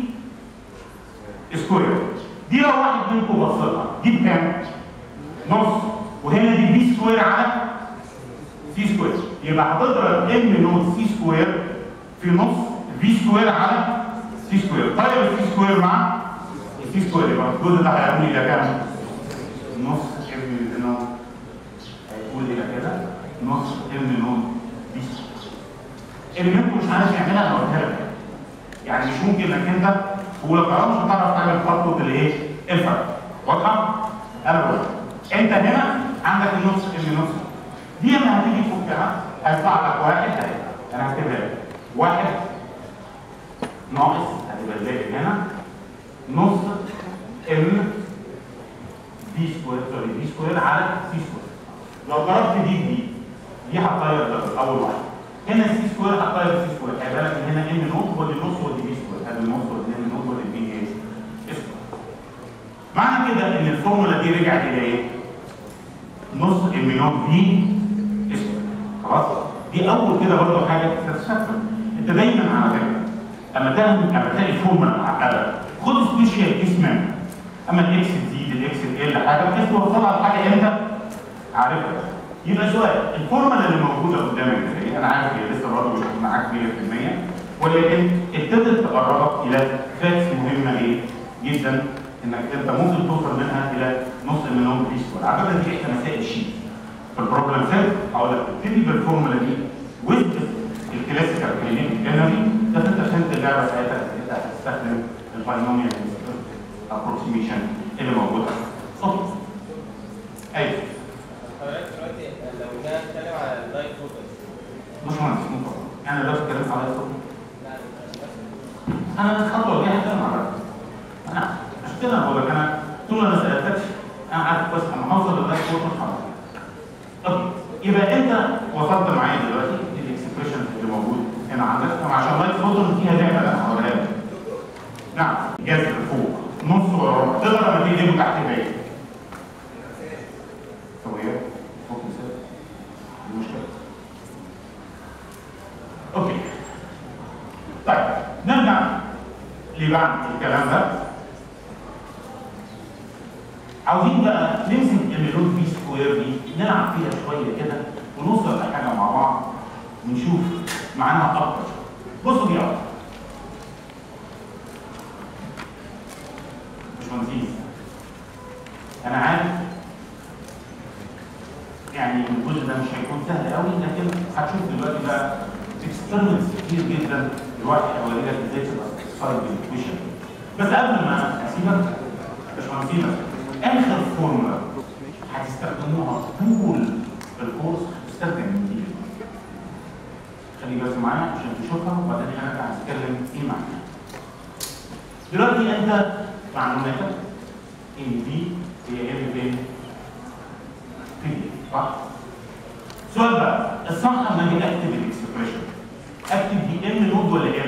سكوير دي لو واحد منكم بص لها دي بكام؟ نص وهنا دي بي سكوير على سي سكوير يبقى هتضرب ام نوت سي سكوير في نص في سكوير على سي سكوير طيب السي سكوير مع السي سكوير يبقى الجزء ده هيقول الى كام؟ نص ام نوت هيقول الى كده نص ام نوت بي اللي منكم مش عارف يعملها انا قلتها لك يعني مش ممكن انك انت في اولى قرار مش هتعرف تعمل خطوه الايه؟ الفرق واضحه؟ انا بقول انت هنا عندك النص ام نص دي لما هتيجي تفكها هيطلع لك واحد اهي انا هكتبها لك واحد ناقص هتبقى زائد هنا نص ام بي سكوير سوري بي سكوير على سي سكوير لو ضربت دي دي دي هتطير ده اول واحد هنا السي سكوير هتطير سي سكوير هيبقى لك هنا ام نوت ودي نص ودي بي سكوير ادي النص ودي ام نوت ودي بي ايه سكوير معنى كده ان الفورمولا دي رجعت الى ايه؟ نص ام نوت بي سكوير خلاص دي اول كده برضه حاجه تستفهم انت دايما على فكره اما تعمل اما تلاقي فورمولا معقده خد سبيشال كيس منها اما الاكس تزيد الاكس تقل حاجه بحيث توصلها على حاجه انت عارفها يبقى سؤال الفورمولا اللي موجوده قدامك دي انا عارف هي لسه برضه مش معاك 100% ولكن ابتدت تقربك الى فاكس مهمه ايه جدا انك انت ممكن توصل منها الى نص مليون بيس ولا على فكره دي احدى مسائل الشيت في البروبلم سيت هقول لك ابتدي بالفورمولا دي وذ الكلاسيكال كلينيك انرجي ده انت فهمت اللعبه ساعتها انت هتستخدم الباينوميال ابروكسيميشن اللي موجوده اوكي ايوه حضرتك دلوقتي لو جينا نتكلم على اللايف فوتوز مش مهندس مطلق انا دلوقتي اتكلمت على الصوت لا انا الخطوه الجايه هتكلم على الرقم. انا عشان كده انا بقول لك انا طول ما انا سالتكش انا عارف كويس انا هوصل لغايه فوق الخلاص طب يبقى انت وصلت معايا دلوقتي الاكسبريشن اللي موجود هنا عندك طبعا عشان لايت فوتون فيها لعبه انا هقولها لك نعم جذر فوق نص وربع تقدر لما تيجي تجيبه تحت بعيد سويه فوق مثال دي مشكله اوكي طيب نرجع لبعد الكلام ده عاوزين بقى نمسك اللود في سكوير دي نلعب فيها شويه كده ونوصل لحاجه مع بعض ونشوف معناها اكتر بصوا دي اكتر باشمهندس انا عارف يعني الجزء ده مش هيكون سهل قوي لكن هتشوف دلوقتي بقى اكسبيرمنتس كتير جدا الواحد هيوري لك ازاي تبقى ساتسفايد بالايكويشن بس قبل ما اسيبك باشمهندس اخر فورمولا هتستخدموها طول الكورس هتستخدم دي خلي بالك معايا عشان تشوفها وبعدين انا هتكلم ايه معناها دلوقتي انت معلوماتك ان دي هي ام فين في دي صح؟ السؤال بقى الصح لما اجي اكتب الاكسبريشن اكتب دي ام نود ولا ام؟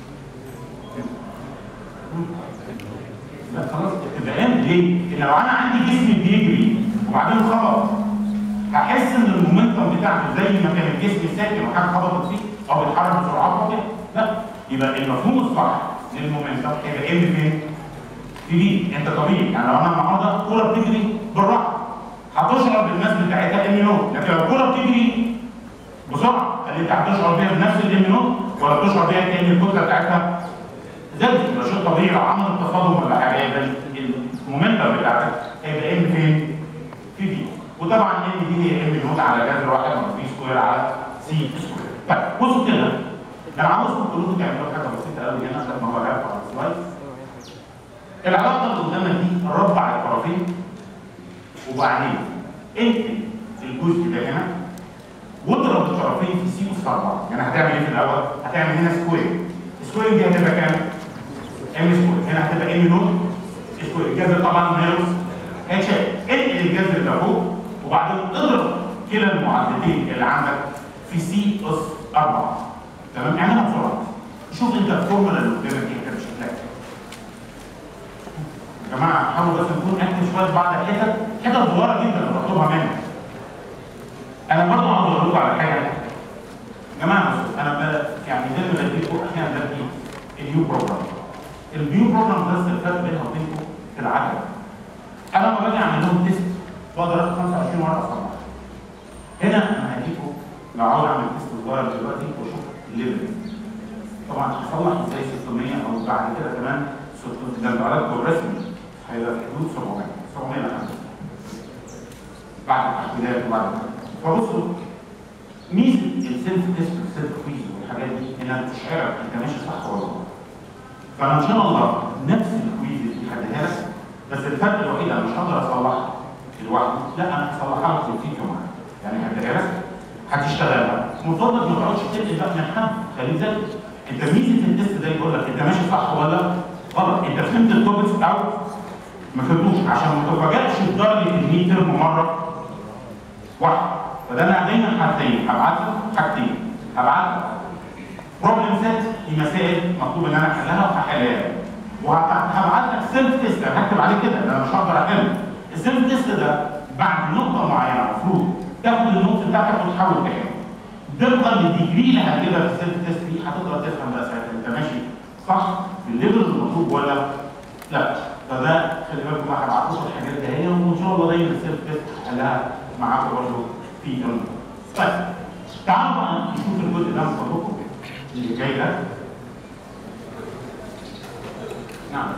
لا خلاص تبقى ام ليه؟ لان لو انا عندي جسم بيجري وبعدين خبط هحس ان المومنتم بتاعته زي ما كان الجسم ساكن وحاجه خبطت فيه او بيتحرك بسرعات كده لا يبقى المفهوم الصح للمومنتم هيبقى ام فين؟ في دي انت طبيعي يعني لو انا النهارده كوره بتجري بالراحه هتشعر بالماس بتاعتها ام نوت لكن لو الكوره بتجري بسرعه هل انت هتشعر بيها بنفس الام نوت ولا تشعر بيها كان الكتله بتاعتها زادت يبقى شيء طبيعي لو عمل تصادم ولا حاجه يبقى المومنتم بتاعتك هيبقى ام فين؟ في دي وطبعا ام دي هي ام نوت على جذر واحد من في سكوير على سي سكوير طيب بصوا كده انا عاوزكم كلكم تعملوا حاجه بسيطه قوي هنا عشان ما بقى على السلايد العلاقه اللي قدامك دي ربع الطرفين وبعدين انت الجزء ده هنا واضرب الطرفين في سي اس 4 يعني هتعمل ايه في الاول؟ هتعمل هنا سكوير سكوير دي هتبقى كام؟ ام سكوير هنا هتبقى ام نوت سكوير الجذر طبعا ماينس اتش انقل الجذر ده فوق وبعدين اضرب كلا المعادلتين اللي عندك في سي اس 4 تمام؟ اعملها بسرعه شوف انت الفورمولا اللي قدامك دي كده شكلها يا جماعه حاولوا بس نكون اكتف شويه في بعض الحتت حتت صغيره جدا بطلبها منك انا برضه عاوز اقول لكم على حاجه يا جماعه بصوا انا ب- يعني زي ما بديكم احيانا بدي النيو بروجرام النيو بروجرام بس الفرق بينها وبينكم في العدد انا لما باجي اعمل لهم تيست بقدر اخد 25 ورقه اصلحها هنا انا هديكم لو عاوز اعمل تيست صغير دلوقتي واشوف الليفل طبعا هصلح ازاي 600 او بعد كده كمان 600 ده العدد الرسمي هيبقى في حدود 700 700 لحد بعد التحديدات وبعد كده فبصوا ميزه السيلف تيست والسيلف كويز والحاجات دي انها بتشعرك انت ماشي صح ولا غلط فانا ان شاء الله نفس الكويز اللي هديها لك بس الفرق الوحيد انا مش هقدر اصلحها لوحدي لا انا هصلحها لك في الفيديو معاك يعني هديها لك هتشتغلها مرتبط ما تقعدش تنقل بقى من حد خليه ذكي انت ميزه التيست ده يقول لك انت ماشي صح ولا غلط انت فهمت التوبكس او ما فهمتوش عشان ما تفاجئش بدرجه الميد ترم مره واحده فده انا دايما حاجتين هبعت له حاجتين هبعت له بروبلم سيت في مسائل مطلوب ان انا احلها وهحلها وهبعت لك سيلف تيست انا هكتب عليه كده انا مش هقدر احل السيلف تيست ده بعد نقطه معينه المفروض تاخد النقطه بتاعتك وتحاول تحل طبقا للديجري اللي هتجيبها في السيلف تيست دي هتقدر تفهم بقى ساعتها انت ماشي صح في الليفل المطلوب ولا لا فده خلي بالكم بقى هبعت لكم الحاجات دي هي وان شاء الله دايما السيلف تيست هحلها معاكم برضه في الموضوع طيب تعالوا بقى نشوف الجزء ده من فضلكم اللي جاي ده نعم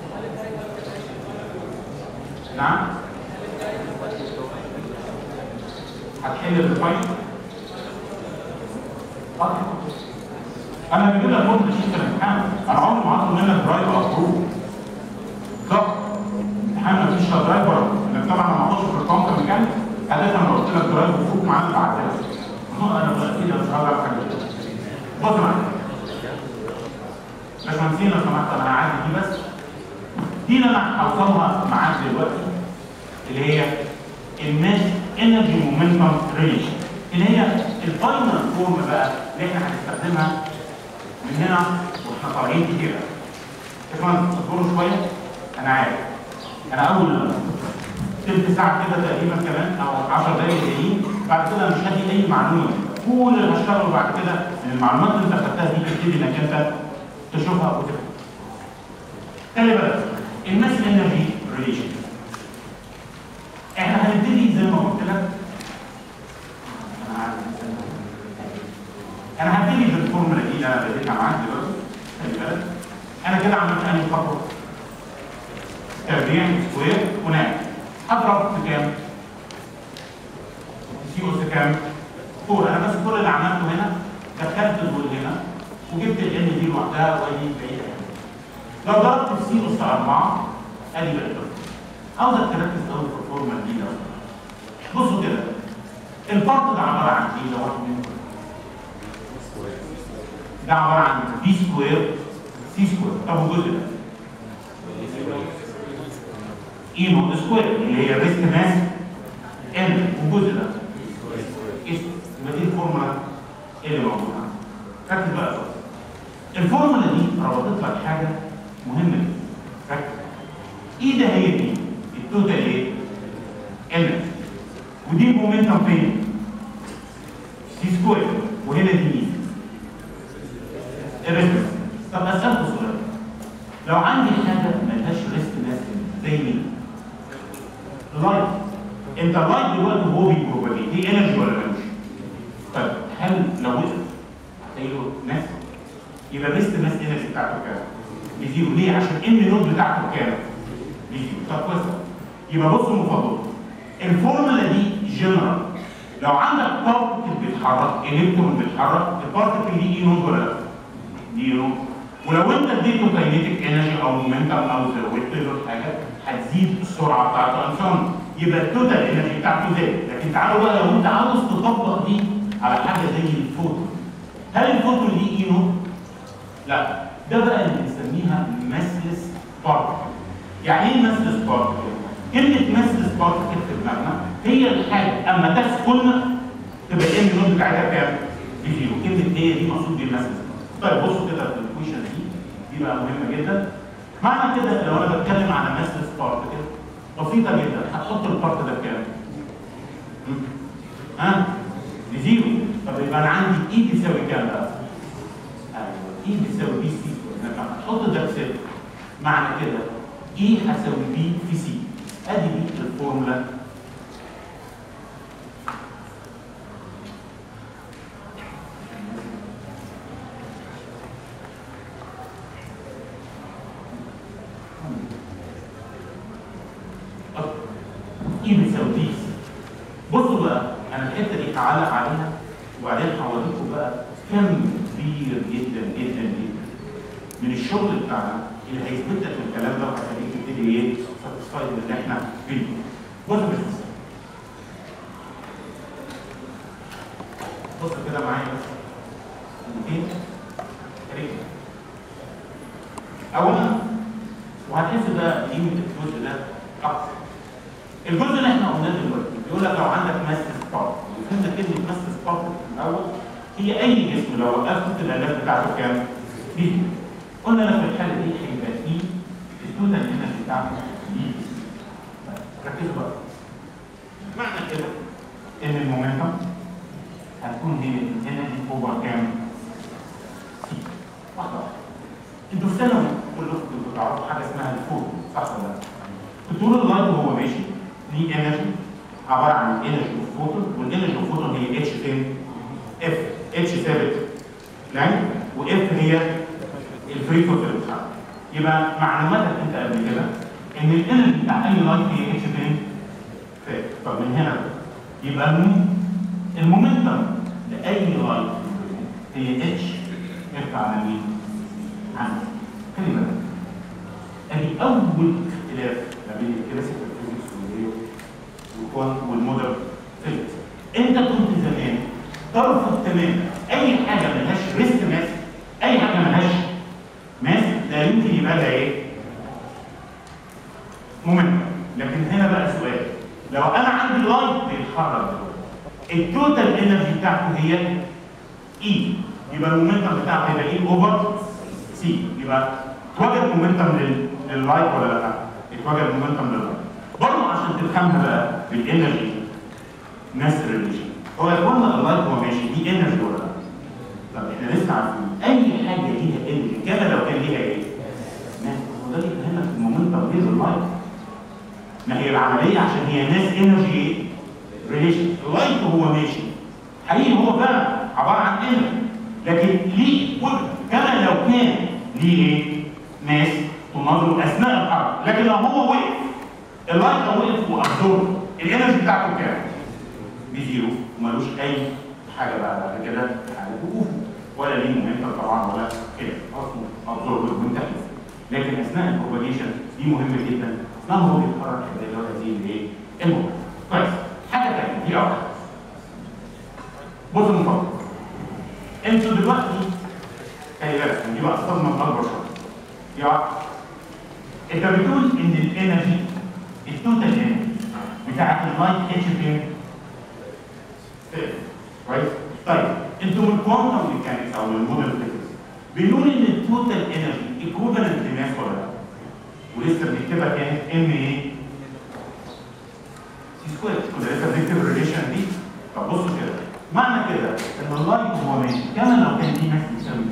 نعم هتحل الفايل انا بجيب لك فورم شيت الامتحان انا عمري ما هطلب منك درايف ابروف صح امتحان مفيش لا درايفر انك طبعا لما اخش في الكونتر ميكانيك عادة انا قلت لك درايف وفوق معانا بعدها انا بقى كده مش هقدر اعمل حاجه بص معايا باشمهندسين لو سمحت انا هعدي دي بس دي اللي انا هوصلها معاك دلوقتي اللي هي الناس انرجي مومنتم ريليشن اللي هي الفاينل فورم بقى اللي احنا هنستخدمها من هنا واحنا طالعين كتير باشمهندس اصبروا شويه انا عارف انا اول تلت ساعه كده تقريبا كمان او 10 دقايق جايين بعد كده مش هدي اي معلومه كل اللي هشتغله بعد كده من المعلومات اللي انت خدتها دي تبتدي انك انت تشوفها وتفهم. خلي بالك الماس انرجي ريليشن احنا هنبتدي زي ما قلت لك انا عارف انا هبتدي بالفورمولا دي اللي انا بديتها معاك دلوقتي خلي بالك انا كده عملت انهي خطوه تربيع سكوير هناك هضرب في كام؟ سي اس كام؟ 4 انا بس كل اللي عملته هنا دخلت دول هنا وجبت الان دي لوحدها وادي بعيده هنا. لو ضربت في سي اس 4 ادي بقت عاوزك تركز قوي في الفورمولا دي لو بصوا كده الفرق ده عباره عن ايه لو واحد منكم ده عباره عن بي سكوير سي سكوير طب والجزء ده اي نوت سكوير اللي هي ريست ماس ان اللي موجود عندك ركز بقى كويس الفورمولا دي ربطت لك حاجه مهمه جدا ركز ايه ده هي دي التوتال ايه؟ انرجي ودي مومنتم فين؟ دي سكوير وهنا دي مين؟ الريسك طب اسالكوا سؤال لو عندي حاجه ملهاش ريسك ناس زي مين؟ اللايت انت اللايت دلوقتي وهو بيبروباجيت دي انرجي ولا ملوش؟ طيب هل لو وقف هتلاقي له ماس يبقى ريست ماس انرجي بتاعته كام؟ بزيرو ليه؟ عشان ام نود بتاعته كام؟ بزيرو طب كويس يبقى بصوا المفضل الفورمولا دي جنرال لو عندك بارتكل بيتحرك الكترون بيتحرك البارتكل دي اي نود ولا لا؟ دي نود ولو انت اديته كاينيتيك انرجي او مومنتم او زودت له حاجه هتزيد السرعه بتاعته انسان يبقى التوتال انرجي بتاعته زادت لكن تعالوا بقى لو انت عاوز تطبق دي على حاجه زي الفوتون هل الفوتون دي اي نود؟ لا ده بقى اللي بنسميها ماسلس بارتكل يعني ايه ماسلس بارتكل؟ كلمه ماسلس بارتكل في دماغنا هي الحاجه اما تسكن تبقى الام نود بتاعتها كام؟ بزيرو كلمه هي دي مقصود بالماسلس طيب بصوا كده في الايكويشن دي دي بقى مهمه جدا معنى كده لو انا بتكلم على ماسلس بارتكل بسيطه جدا هتحط البارت ده بكام؟ م? ها؟ بزيرو طب يبقى انا عندي اي بيساوي كام بقى؟ ايوه اي بيساوي بي سي لما هتحط ده بصفر معنى كده اي هساوي بي في سي ادي دي الفورمولا اي بيساوي بي سي بصوا بقى انا الحته دي هعلق عليها وبعدين هوريكم بقى كم كبير جدا جدا جدا من الشغل بتاعنا اللي هيثبت لك الكلام ده وهيخليك تبتدي ايه ساتسفايد باللي احنا فيه. بص بس بص كده معايا بس اوكي رجل اولا وهتحس ده قيمه الجزء ده اكتر الجزء اللي احنا قلناه دلوقتي بيقول لك لو عندك ماس سبارك وفهمنا كلمه ماس سبارك في الاول هي اي جسم لو وقفت الالات بتاعته كام؟ بي قلنا لك في الحاله دي هيبقى اي التوتال انرجي بتاعته بي ركزوا بقى معنى كده ان المومنتم هتكون هي الانرجي اوفر كام؟ سي واحده واحده انتوا في ثانوي كلكم كنتوا تعرفوا حاجه اسمها الفوتو صح ولا لا؟ طول اللايت وهو ماشي ليه انرجي عباره عن انرجي اوف فوتون والانرجي اوف فوتون هي اتش فين؟ اف اتش ثابت لانج واف هي الفري فوتون اللي بتتحرك يبقى معلوماتك انت قبل كده ان الانرجي بتاع اي لايت هي اتش فين؟ فات طب من هنا بقى. يبقى المم- المومنتم لاي لايت هي اتش اف على مين؟ عندك خلي بالك ادي اول اختلاف ما بين الكلاسيكال فيزيكس والكوانت والمودرن فيزيكس انت كنت زمان ترفض تماما اي حاجه ملهاش ريست ماس اي حاجه ملهاش ماس لا يمكن يبقى لها ايه؟ مومنتم لكن هنا بقى سؤال لو انا عندي لايت بيتحرك دلوقتي التوتال انرجي بتاعته هي اي يبقى المومنتم بتاعه هيبقى اي اوفر سي يبقى اتوجد مومنتم لل- لللايت ولا لا؟ اتوجد مومنتم لللايت برضه عشان تفهمها بقى بالانرجي ماس ريليشن هو يا اخوانا اللايت هو ماشي دي انرجي ولا لا؟ طب احنا لسه عارفين اي حاجه ليها انرجي كما لو كان ليها ايه؟ ماس هو ده اللي يفهمك المومنتم غير اللايت ما هي العمليه عشان هي ماس انرجي ريليشن اللايت وهو ماشي حقيقي هو فعلا عباره عن انرجي لكن ليه وجه كما لو كان ليه ايه؟ ماس تناظر اثناء الحركه لكن لو هو وقف اللايت لو وقف وابزورب الانرجي بتاعته كام؟ بزيرو ومالوش اي حاجه بقى بعد كده في حاله وقوفه ولا ليه مومنتم طبعا ولا كده اصله ابزورب منتهي لكن اثناء البروباجيشن دي مهمه جدا اثناء هو بيتحرك اللي هو هذه الايه؟ المومنت كويس حاجه ثانيه دي واحده بص المفضل انتوا دلوقتي خلي بالك دي بقى الصدمه الاكبر شويه دي واحده انت بتقول ان الانرجي التوتال انرجي بتاعت اللايت اتش فين؟ صفر. كويس؟ طيب انتوا من الكوانتم ميكانكس او الموديل فيزيكس بيقول ان التوتال انرجي ايكوفالنت لماس ولا لا ولسه بنكتبها كانت ام ايه سي سكوير كنا لسه بنكتب الريليشن دي طب بصوا كده معنى كده ان اللايت هو ماشي كما لو كان دي ماس بتساوي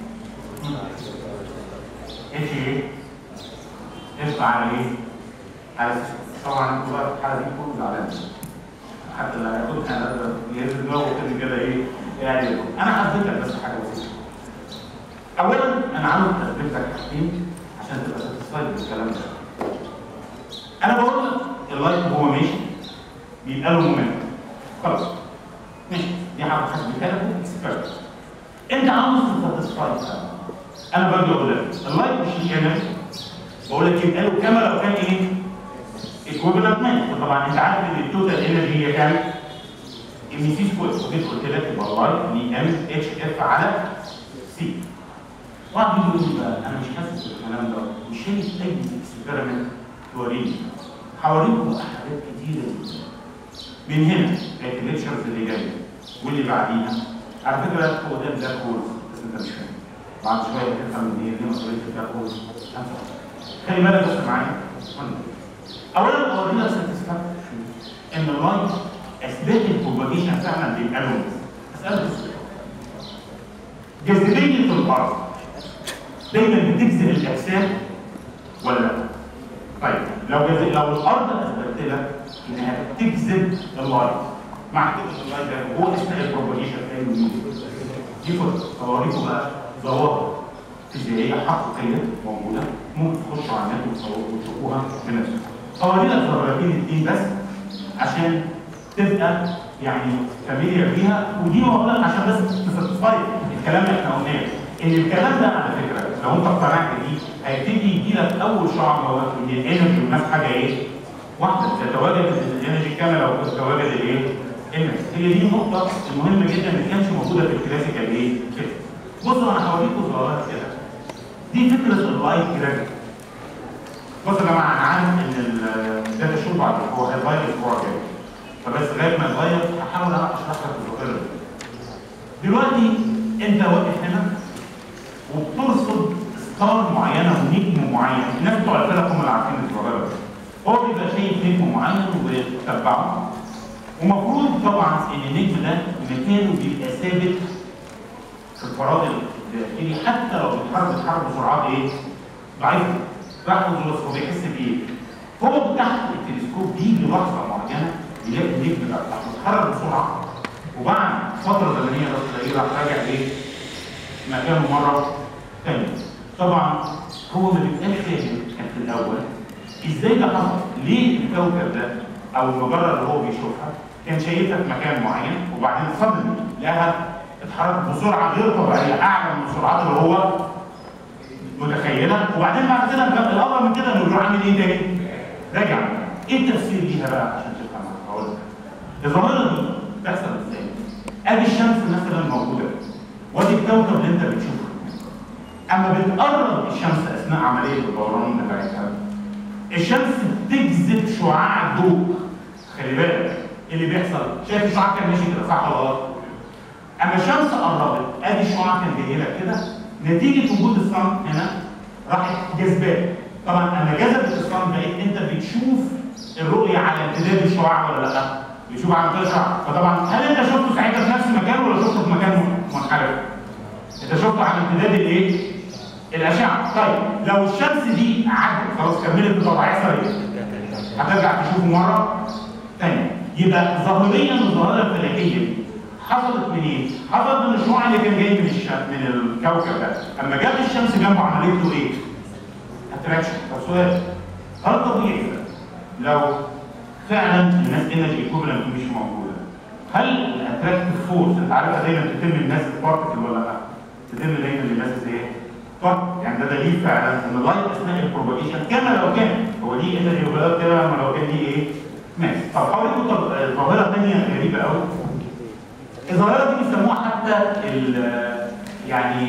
ايه اتش ايه اف على ايه على طبعا انتوا بقى في الحاله دي كله زعلان حتى اللي هياخدها انا يهز دماغه كده كده ايه يعني انا حبيت لك بس حاجه بسيطه اولا انا عاوز اثبت لك حاجتين عشان تبقى ساتسفايد بالكلام ده انا بقول لك اللايت وهو ماشي بيبقى له مومنت خلاص ماشي دي حاجه حسبتها لك اكسبيرت انت عاوز تساتسفايد انا باجي اقول لك اللايت مش انرجي بقول لك يبقى له كما لو كان ايه ايكويفالنت مان طبعا انت عارف ان التوتال انرجي هي كام؟ ام سي سكوير وجيت قلت لك يبقى اللايت لي ام اتش اف على سي واحد يقول لي بقى انا مش حاسس بالكلام ده مش شايف اي اكسبيرمنت توريني هوريكم بقى حاجات كتيره جدا من هنا كانت الليكشرز اللي جايه واللي بعديها على فكره هو ده بلاك هول بس انت مش فاهم بعد شويه هتفهم ان هي دي مسؤوليه البلاك هول خلي بالك بس معايا اولا اورينا ساتسفاكشن ان اللايت اثبات البروباجيشن فعلا بيبقى له اسالك سؤال جاذبيه الارض دايما بتجذب الاجسام ولا لا؟ طيب لو جذب لو الارض اثبتت لك انها بتجذب اللايت مع كده اللايت ده هو اثناء البروباجيشن دي فرصه اوريكم بقى ظواهر فيزيائيه حقيقيه موجوده ممكن تخشوا على النت وتشوفوها بنفسكم. اوري لك ظاهرتين اتنين بس عشان تبقى يعني فاميليار بيها ودي بقول لك عشان بس تساتسفاي الكلام اللي احنا قلناه ان الكلام ده على فكره لو انت اقتنعت بيه هيبتدي يجي لك اول شعر هو ان الانرجي والناس حاجه ايه؟ واحده تتواجد الانرجي كما لو تتواجد الايه؟ الماس هي دي النقطه المهمه جدا اللي كانتش موجوده في الكلاسيكال ايه؟ كده بصوا انا هوريكم ظواهر كده دي فكره اللايت جرافيتي بصوا يا جماعه انا عارف ان ده تشوف بعد هو هيتغير الاسبوع الجاي فبس لغايه ما يتغير هحاول انا اشرح لك الظاهره دي دلوقتي انت واقف هنا وبترصد ستار معينه ونجم معين الناس بتوع الفلك هم اللي عارفين الظاهره دي هو بيبقى شايف نجم معين وبيتبعه ومفروض طبعا ان النجم ده مكانه بيبقى ثابت في الفراغ الداخلي حتى لو بيتحرك بيتحرك بسرعات ايه؟ ضعيفه راح هو بيحس بايه؟ هو تحت التلسكوب بيجي لحظه معينه يلاقي النجم ده بيتحرك بسرعه وبعد فتره زمنيه بس تلاقيه راح راجع ايه؟ مكانه مره ثانيه. طبعا هو ما بيبقاش فاهم كان في الاول ازاي ده حصل؟ ليه الكوكب ده او المجره اللي هو بيشوفها كان شايفها في مكان معين وبعدين صدمه لقاها اتحرك بسرعه غير طبيعيه اعلى من السرعات اللي هو متخيلها وبعدين بعد كده الامر من كده انه يروح عامل ايه تاني؟ راجع ايه التفسير ليها بقى عشان تفهمها؟ هقول لك الظاهره دي بتحصل ازاي؟ ادي الشمس مثلا موجوده وادي الكوكب اللي انت بتشوفه اما بتقرب الشمس اثناء عمليه الدوران بتاعتها الشمس بتجذب شعاع الضوء خلي بالك اللي بيحصل شايف الشعاع كان ماشي كده صح ولا غلط؟ اما الشمس قربت ادي الشعاع كان جاي لك كده نتيجه وجود الصن هنا راحت جذباه طبعا اما جذبت الصن بقيت انت بتشوف الرؤيه على امتداد الشعاع ولا لا؟ بتشوف على امتداد الشعاع فطبعا هل انت شفته ساعتها في نفس المكان ولا شفته في مكان منحرف؟ انت شفته على امتداد الايه؟ الاشعه طيب لو الشمس دي عدت خلاص كملت بطبع هيحصل ايه؟ هترجع تشوفه مره ثانيه يبقى ظاهريا الظاهره الفلكيه دي حصلت منين؟ حصلت من الشعاع اللي كان جاي من الش... من الكوكب ده، اما جت الشمس جنبه عملت له ايه؟ اتراكشن، طب سؤال هل طبيعي لو فعلا الناس انرجي ايكوفلنت مش موجوده، هل الاتراكتيف فورس انت عارفها دايما بتتم الناس بارتكل ولا لا؟ تتم دايما للناس ايه؟ طب يعني ده دليل فعلا ان اللايت اثناء البروباجيشن كما لو كان هو دي انرجي وبلاد كما لو كان دي ايه؟ ماس، طب هوريكم طب ظاهره ثانيه غريبه قوي الظاهره دي بيسموها حتى ال يعني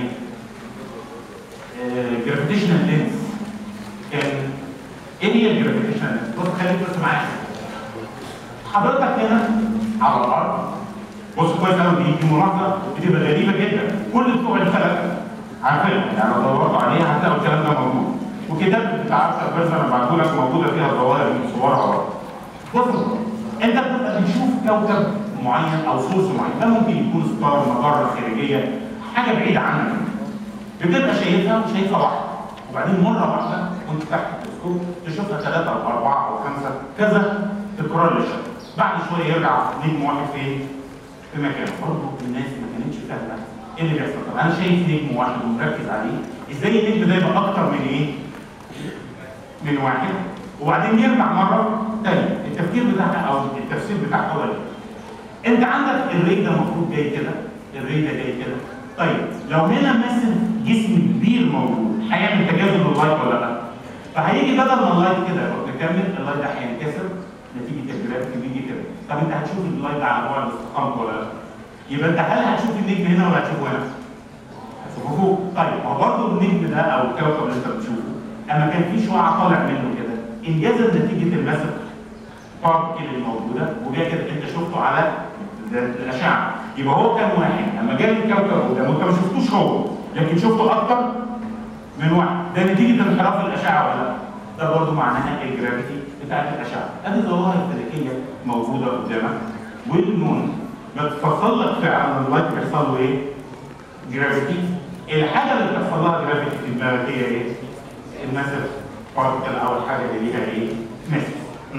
جرافيتيشنال لينس كان ايه هي الجرافيتيشنال لينس؟ بص خليك بس معايا حضرتك هنا على الارض بص كويس قوي دي دي ملاحظه بتبقى غريبه جدا كل بتوع الفلك عارفينها يعني لو دورتوا عليها هتلاقوا الكلام ده موجود وكتاب بتاع ارثر بيرز انا بعته لك موجوده فيها الظواهر المصوره ورا بص انت بتبقى بتشوف كوكب معين او سورس معين ده ممكن يكون ستار مجره خارجيه حاجه بعيده عنك بتبقى شايفها وشايفها واحده وبعدين مره واحده وانت تحت التلسكوب تشوفها ثلاثه او اربعه او خمسه كذا تكرار للشمس بعد شويه يرجع نجم واحد فين؟ في مكانه برضه الناس ما كانتش فاهمه ايه اللي بيحصل طب انا شايف نجم واحد ومركز عليه ازاي النجم ده يبقى اكتر من ايه؟ من واحد وبعدين يرجع مره ثانيه التفكير بتاعها او التفسير بتاعها هو ده انت عندك الري ده المفروض جاي كده الري ده جاي كده طيب لو هنا مثلا جسم كبير موجود هيعمل تجاذب لللايت ولا لا؟ فهيجي بدل ما اللايت كده يبقى مكمل اللايت ده هينكسر نتيجه الجرافيتي بيجي كده طب انت هتشوف اللايت ده على بعد استقامته ولا لا؟ يبقى انت هل هتشوف النجم هنا ولا هتشوفه هنا؟ هتشوفه فوق طيب ما هو برضه النجم ده او الكوكب اللي انت بتشوفه اما كان في شعاع طالع منه كده انجذب نتيجه المسك بارتكل الموجوده وجاء كده انت شفته على الاشعه يبقى هو كان واحد لما جه الكوكب قدامه انت ما شفتوش هو لكن شفته اكتر من واحد ده نتيجه انحراف الاشعه ولا لا؟ ده برضه معناها الجرافيتي بتاعت الاشعه ادي ظواهر فيزيكيه موجوده قدامك والنون بتفصل لك فعلا اللايت بيحصل له ايه؟ جرافيتي الحاجه اللي بتحصل لها جرافيتي في دماغك هي ايه؟ الماسف بارتكل او الحاجه اللي ليها ايه؟ ماسف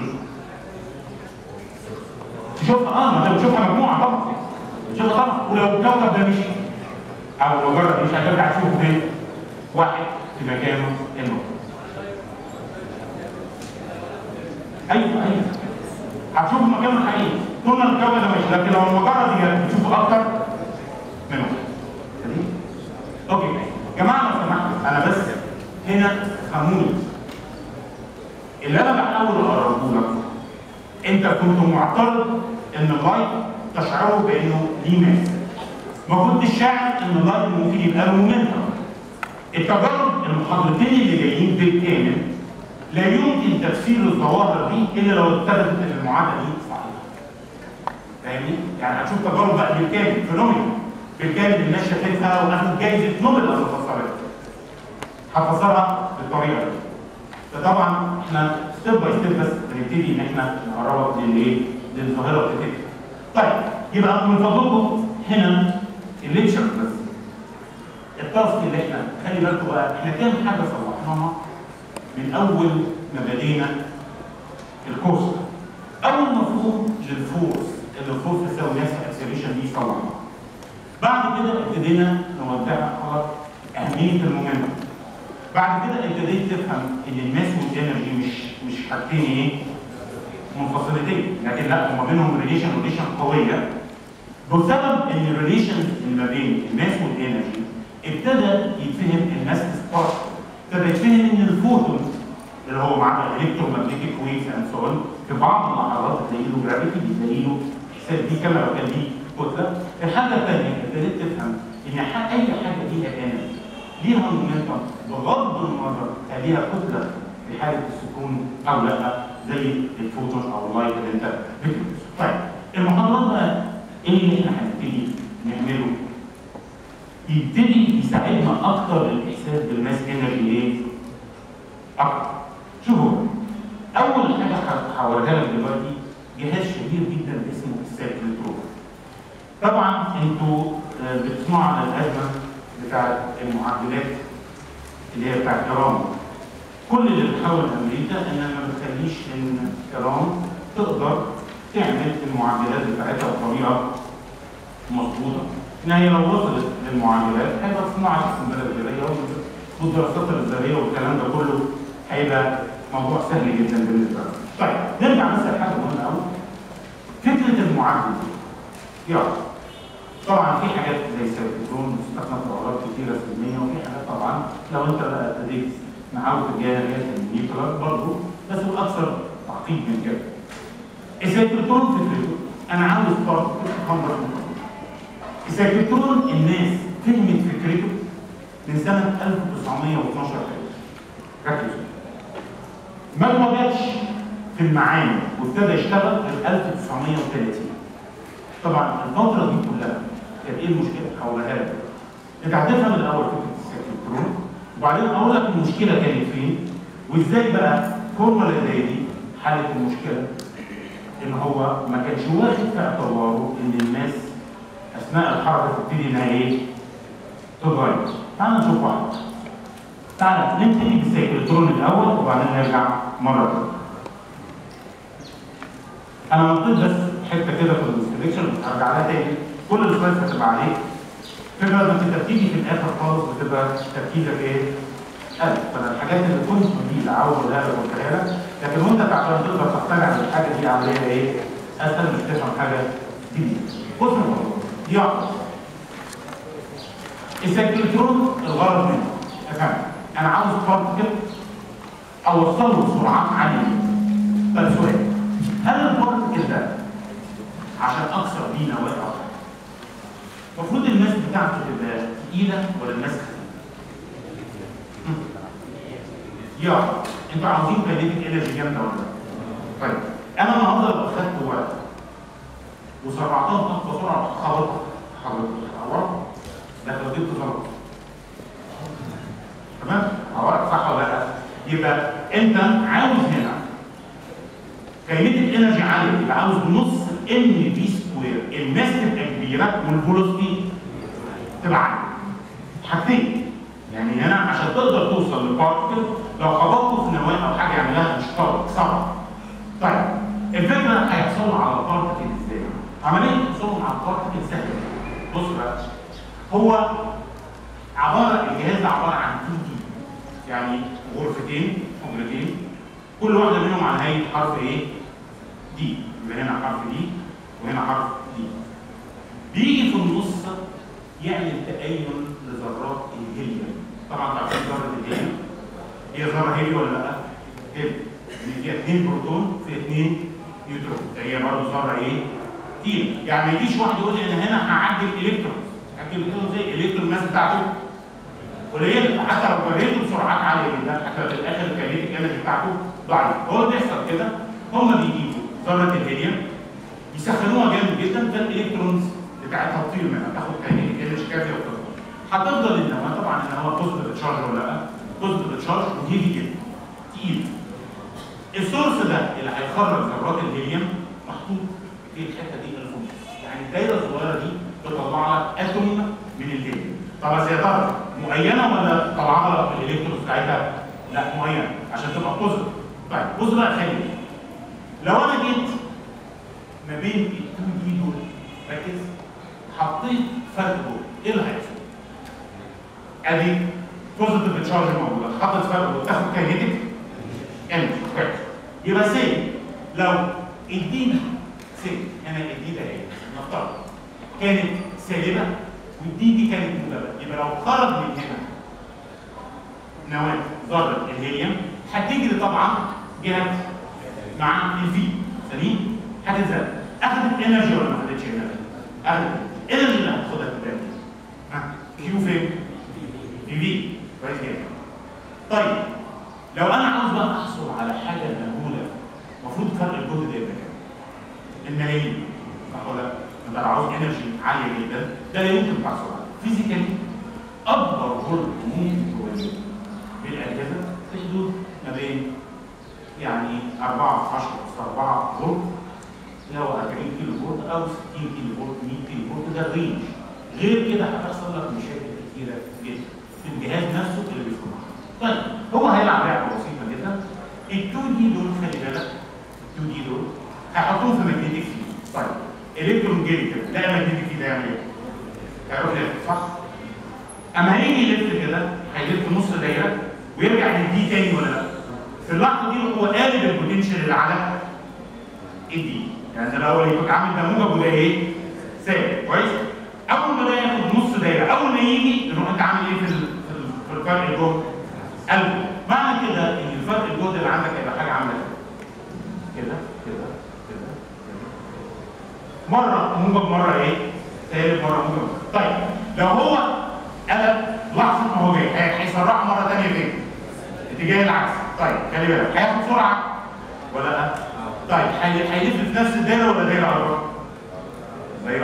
تشوفها اه ما انت بتشوفها مجموعه طبعا تشوفها طبعا ولو الكوكب ده مشي او مجرد مش هترجع تشوفه فين؟ واحد في مكانه الموجود ايوه ايوه هتشوف مكانه الحقيقي طول ما الكوكب ده ماشي لكن لو المجره دي بتشوفه اكتر من واحد تمام؟ اوكي يا جماعه لو سمحتوا انا بس هنا فهموني اللي انا بحاول اقربه لك انت كنت معترض ان اللايت تشعره بانه ليه ماس ما كنتش شاعر ان اللايت ممكن يبقى له مومنتم التجارب المحاضرتين اللي جايين بالكامل لا يمكن تفسير الظواهر دي الا لو اتثبتت ان المعادله دي صحيحه فاهمني؟ يعني هتشوف تجارب بقى بالكامل فينومينا بالكامل الناس شافتها واخدت جايزه نوبل لما فسرتها هفسرها بالطريقه دي فطبعا احنا ستيب باي ستيب بس بنبتدي ان احنا نقربك للايه؟ للظاهره بتاعتنا. طيب يبقى من فضلكم هنا الليكشر بس التاسك اللي احنا خلي بالكم بقى احنا كام حاجه صلحناها من اول ما بدينا الكورس اول مفهوم للفورس اللي الفورس تساوي ناس اكسلريشن دي صلحناها بعد كده ابتدينا نوضح على اهميه المومنتم بعد كده ابتديت تفهم ان الماس والانرجي مش مش حاجتين ايه؟ منفصلتين لكن لا هما بينهم ريليشن ريليشن قويه بسبب ان الريليشن اللي ما بين الماس والانرجي ابتدى يتفهم الماس سبارك ابتدى يتفهم ان الفوتون اللي هو معاه الكترومagnetic ويفز اند سو في بعض اللحظات تلاقي له جرافيتي بتلاقي له احساس دي كما لو كان دي كتله الحاجه الثانيه ابتديت تفهم ان ح- اي حاجه ليها انرجي ليها مومنتم بغض النظر هل ليها كتله في حاله السكون او لا زي الفوتون او اللايت اللي انت بتلبسه. طيب المحاضرات بقى ايه اللي احنا هنبتدي نعمله؟ يبتدي يساعدنا اكتر الاحساس بالماس انرجي ايه؟ اكتر. شوفوا اول حاجه ه- هوريها لك دلوقتي جهاز شهير جدا اسمه السايكلوتروب. طبعا انتوا آه، بتسمعوا عن الازمه بتاعت المعدلات اللي هي بتاعت ايران. كل اللي بتحاول امريكا انها ما بتخليش ان ايران تقدر تعمل المعدلات بتاعتها بطريقه مظبوطه. ان هي لو وصلت للمعدلات هيبقى صناعه اسم بلد الذريه والدراسات الذريه والكلام ده كله هيبقى موضوع سهل جدا بالنسبه لنا. طيب نرجع بس لحاجه مهمه قوي. فكره المعدل دي. يلا طبعا في حاجات زي السيركترون بتستخدم في اوقات كتيره سلميه وفي حاجات طبعا لو انت بقى ابتديت معاه في الجهاز النيوكلر برضه بس الاكثر تعقيد من كده. السيركترون فكرته انا عاوز فرق خمر السيركترون الناس فهمت فكرته من سنه 1912 تقريبا. ركزوا ما اتوجدش في المعامل وابتدى يشتغل في 1930 طبعا الفتره دي كلها كانت ايه المشكله؟ هقولها لك انت هتفهم الاول فكره السيكلوترون وبعدين اقول لك المشكله كانت فين وازاي بقى فورمولا زي دي حلت المشكله ان هو ما كانش واخد في اعتباره ان الناس اثناء الحركه تبتدي انها ايه؟ تتغير. تعال نشوف واحد. تعال نبتدي بالسيكلوترون الاول وبعدين نرجع مره ثانيه. انا نطيت بس حته كده في السلكشن هرجع لها تاني كل السلايدز هتبقى عليك فكره انك انت بتيجي في الاخر خالص بتبقى تركيزك ايه؟ قل فانا الحاجات اللي كنت دي عاوز اقولها لك وقلتها لك لكن وانت عشان تقدر تقتنع بالحاجه دي عمليه ايه؟ اسهل انك تفهم حاجه جديده. بص يا مروان، دي واحده السيكلوترون الغرض منه افهم انا عاوز بارتكل اوصل له سرعات عاليه طيب سؤال هل البارتكل ده عشان اكسر بيه نواه اكتر المفروض الماس بتاعته تبقى تقيله ولا الماس خفيفه؟ يا انتوا عاوزين كاينيتيك انرجي جامده ولا لا؟ طيب انا النهارده لو خدت ورقه وسرعتها بأقصى سرعه خبطت خبطت عورت ده لو جبت غلط تمام؟ عورت صح ولا لا؟ يبقى انت عاوز هنا كاينيتيك انرجي عاليه يبقى عاوز نص ام في سكوير الماس تبقى كبيره والفيلوسيتي تبقى عاليه حاجتين يعني هنا عشان تقدر توصل لبارتكل لو خبطته في نواه او حاجه يعملها مشترك صعب طيب الفكره هيحصلوا على بارتكل ازاي؟ عمليه حصولهم على بارتكل سهله بص بقى هو عباره الجهاز ده عباره عن 2 دي يعني غرفتين حجرتين كل واحده منهم على هيئه حرف ايه؟ دي يبقى هنا حرف دي وهنا حرف دي بيجي في النص يعمل تأين لذرات الهيليوم طبعا تعرفين ذرة الهيليوم هي ذرة هيليوم ولا لا؟ هيليوم اللي فيها اثنين بروتون في اثنين نيوترون هي برضه ذرة ايه؟ تقيل يعني ما يجيش واحد يقول لي انا هنا هعدي الالكترون هعدي الالكترون زي الالكترون الماس بتاعته قليل حتى لو جريته بسرعات عاليه جدا حتى في الاخر الكاينيتيك انرجي بتاعته ضعيف هو اللي بيحصل كده هم بيجيبوا ذره الهيليوم يسخنوها جامد جدا فالالكترونز بتاعتها تطير منها تاخد كاينيتيك انرجي كافيه وتطير هتفضل النواه طبعا النواه بوزيتيف تشارج ولا لا؟ بوزيتيف تشارج وهيفي جدا تقيل السورس ده اللي هيخرج ذرات الهيليوم محطوط في الحته دي الفوق يعني الدايره الصغيره دي بتطلع لك اتوم من الهيليوم طب بس يا ترى معينه ولا طالعه لك الالكترونز بتاعتها؟ لا معينه عشان تبقى بوزيتيف طيب بص بقى خلي لو انا جيت ما بين التو دي دول ركز حطيت فرق دول ايه اللي هيحصل؟ ادي بوزيتيف تشارج موجوده حطيت فرق دول تاخد كاينيتيك انرجي كويس يبقى سي لو الدي سي هنا الدي ده ايه؟ نفترض كانت سالبه والدي دي كانت موجبه يبقى لو خرج من هنا نواه ذره الهيليوم هتجري طبعا جهه مع الفي سليم هتتزاد اخذت انرجي ولا ما اخذتش انرجي؟ اخذت الانرجي اللي هتاخدها قدام ها كيو فين؟ في في كويس جدا طيب لو انا عاوز بقى احصل على حاجه مهوله المفروض فرق الجهد ده يبقى كام؟ الملايين صح ولا لا؟ انت لو عاوز انرجي عاليه جدا ده لا يمكن تحصل عليه فيزيكالي اكبر فولت ممكن تولده بالاجهزه في حدود ما بين يعني 4 في 10 أس 4 فولت اللي هو 40 كيلو فولت او 60 كيلو فولت 100 كيلو فولت ده الرينج غير كده هتحصل لك مشاكل كتيره جدا في الجهاز نفسه اللي بيصنعه طيب هو هيلعب لعبه بسيطه جدا ال 2 دي دول خلي بالك ال 2 دي دول هيحطوهم في ماجنتيك فيلد طيب الكترون جري كده ده ماجنتيك فيلد هيعمل ايه؟ هيروح يلف صح؟ اما هيجي يلف كده هيلف نص دايره ويرجع للدي تاني ولا لا؟ في اللحظه دي هو قالب البوتنشال اللي على الدي يعني ده الاول يبقى عامل ده موجب وده ايه؟ سالب كويس؟ اول ما ده ياخد نص دايره اول ما يجي تروح انت عامل ايه في ال- في ال- في الفرق الجهد؟ قلب معنى كده ان الفرق الجهد اللي عندك هيبقى حاجه عامله كده كده كده كده كده مره موجب مره ايه؟ سالب مره موجب طيب لو هو قلب لحظه ما هو جاي هي- هيسرعه مره ثانيه فين؟ اتجاه العكس طيب خلي بالك هياخد سرعه ولا لا؟ طيب هي- هيلف في نفس الدايره ولا دايره اكبر؟ دايره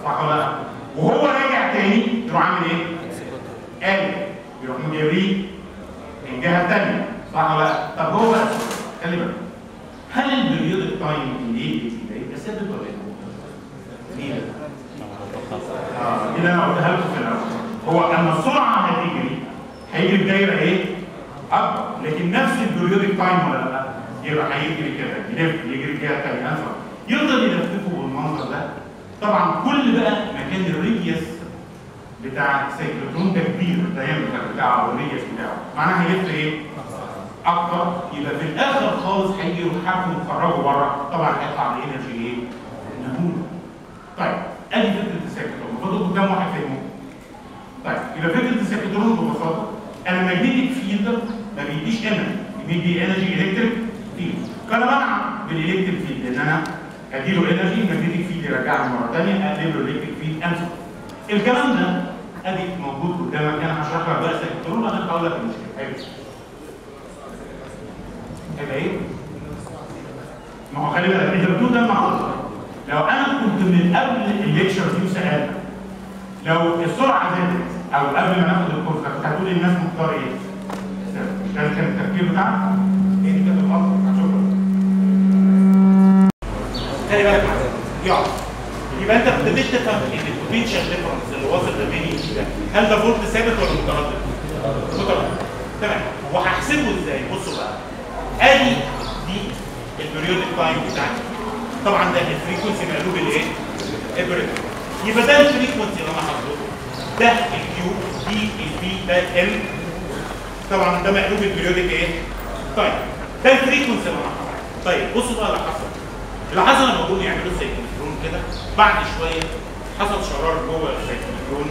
صح ولا لا؟ وهو راجع تاني يروح عامل ايه؟ قال يروح مجريه الجهه الثانيه صح ولا لا؟ طب هو بقى خلي بالك هل البريودك تايم دي ده يبقى ثابت ولا ايه؟ ليه؟ اه دي اللي انا قلتها لكم في الاول هو اما السرعه هتجري هيجري الدايره ايه؟ اكبر لكن نفس البريودك تايم ولا لا؟ يبقى هيجري كده يلف يجري الجهه الثانيه انفع يفضل يلففه بالمنظر ده طبعا كل بقى مكان الريديوس بتاع السيكلوترون ده كبير الدايمتر بتاعه والريديوس بتاعه معناها هيلف ايه؟ اكتر يبقى في الاخر خالص هيجي يروح حاجه مخرجه بره طبعا هيطلع الانرجي ايه؟ مهوله طيب ادي فكره السيكلوترون المفروض قدام واحد فهمه طيب يبقى فكره السيكلوترون ببساطه انا ماجنتيك فيلد ما بيديش انرجي بيدي انرجي الكتريك فيلد فانا بلعب بالالكتريك فيلد ان انا اديله انرجي ماجنتيك فيلد يرجعني مره ثانيه اقلب له الالكتريك فيلد انسى الكلام ده ادي موجود قدامك انا هشرح لك بقى السيكلوترون بعدين هقول لك المشكله حلو هيبقى ايه؟ ما هو خلي بالك انت بتقول ده مع حضرتك لو انا كنت من قبل الليكشر دي وسالت لو السرعه زادت او قبل ما ناخد الكورس ده كنت هتقول للناس مختار ايه؟ مش ده كان التفكير بتاعك؟ ايه دي كانت الغلطه شكرا خلي بالك يقعد يبقى انت ابتديت تفهم ان البوتنشال ديفرنس اللي واصل ما بين ده هل ده فولت ثابت ولا متردد؟ متردد تمام وهحسبه ازاي؟ بصوا بقى ادي دي البريودك تايم بتاعتي طبعا ده الفريكونسي مقلوب الايه؟ البريودك يبقى ده الفريكونسي اللي انا حاطه ده الكيو دي البي ده ال طبعا ده مقلوب البريودك ايه؟ طيب ده الفريكونسي اللي انا حاطه طيب بصوا بقى اللي حصل اللي حصل لما جم يعملوا سيكلوترون كده بعد شويه حصل شرار جوه السيكلوترون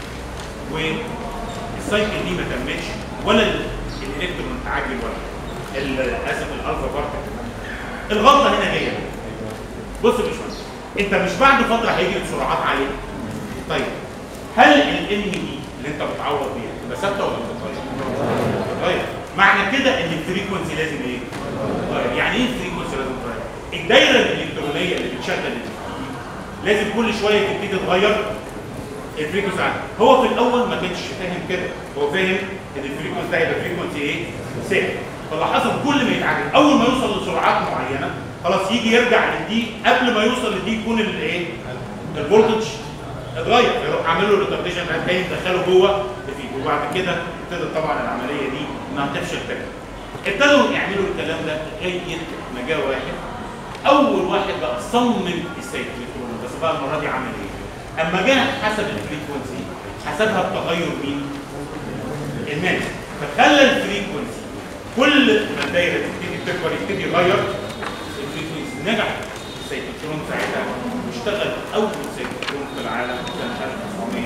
والسايكل دي ما تمتش ولا ال- الالكترون اتعجل ولا ال- اسف الالفا بارتكل الغلطه هنا هي بص يا باشمهندس انت مش بعد فتره هيجي بسرعات عاليه طيب هل الان دي اللي انت بتعوض بيها تبقى ثابته ولا بتتغير؟ بتتغير معنى كده ان الفريكونسي لازم ايه؟ تتغير يعني ايه الفريكونسي لازم تتغير؟ الدايره الالكترونيه اللي بتشغل ال- لازم كل شويه تبتدي تغير الفريكونسي عنها هو في الاول ما كانش فاهم كده هو فاهم ان الفريكونسي ده هيبقى فريكونسي ايه؟ ثابت فاللي حصل كل ما يتعجل اول ما يوصل لسرعات معينه خلاص يجي يرجع للدي قبل ما يوصل للدي يكون الايه؟ الفولتج اتغير يروح عامل له ريتارديشن بعد كده يدخله جوه الفيد وبعد كده ابتدت طبعا العمليه دي انها تفشل تاني ابتدوا يعملوا الكلام ده لغايه ما جه واحد اول واحد بقى صمم السيكلوترون بس بقى المره دي عمل ايه؟ اما جه حسب الفريكونسي حسبها بتغير مين؟ الماس فخلى الفريكونسي كل ما الدايره تبتدي تكبر يبتدي يغير الفريكونسي نجح السيكلوترون ساعتها واشتغل اول سيكلوترون في العالم سنه 1900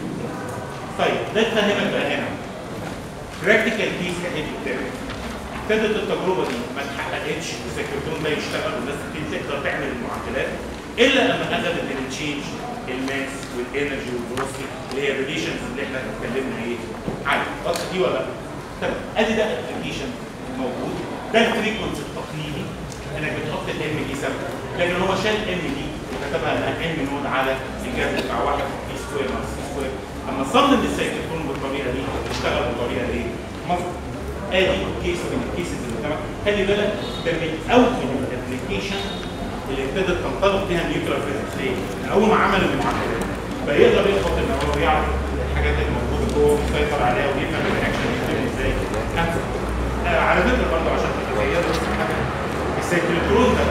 طيب ده اتفهمك بقى هنا براكتيكال كيس اهي قدامك ابتدت التجربه دي ما اتحققتش السيكلوترون ده يشتغل والناس تبتدي تقدر تعمل المعادلات الا لما اخذت التشينج الماس والانرجي والفيلوسيتي اللي هي الريليشنز اللي احنا اتكلمنا ايه عنها واضحه دي ولا لا؟ طب ادي ده الابلكيشن موجود ده الفريكونسي التقليدي انك بتحط الام دي ثابته لكن هو شال الام دي وكتبها انها ام نود على الجذر بتاع واحد في سكوير ناقص في سكوير اما صمم السيكلوترون بالطريقه دي اشتغل بالطريقه دي مظبوط ادي كيس من الكيسز اللي قدامك خلي بالك ده من اول الابلكيشن اللي ابتدت تنطلق فيها النيوكلير فيزيكس ليه؟ من اول ما عمل المعادلات بقى يقدر يخبط ان هو يعرف الحاجات اللي موجوده جوه ويسيطر عليها ويفهم الرياكشن بيتم ازاي خمسه آه على فكره برضه عشان تتخيلوا بس حاجه السيكلوترون ده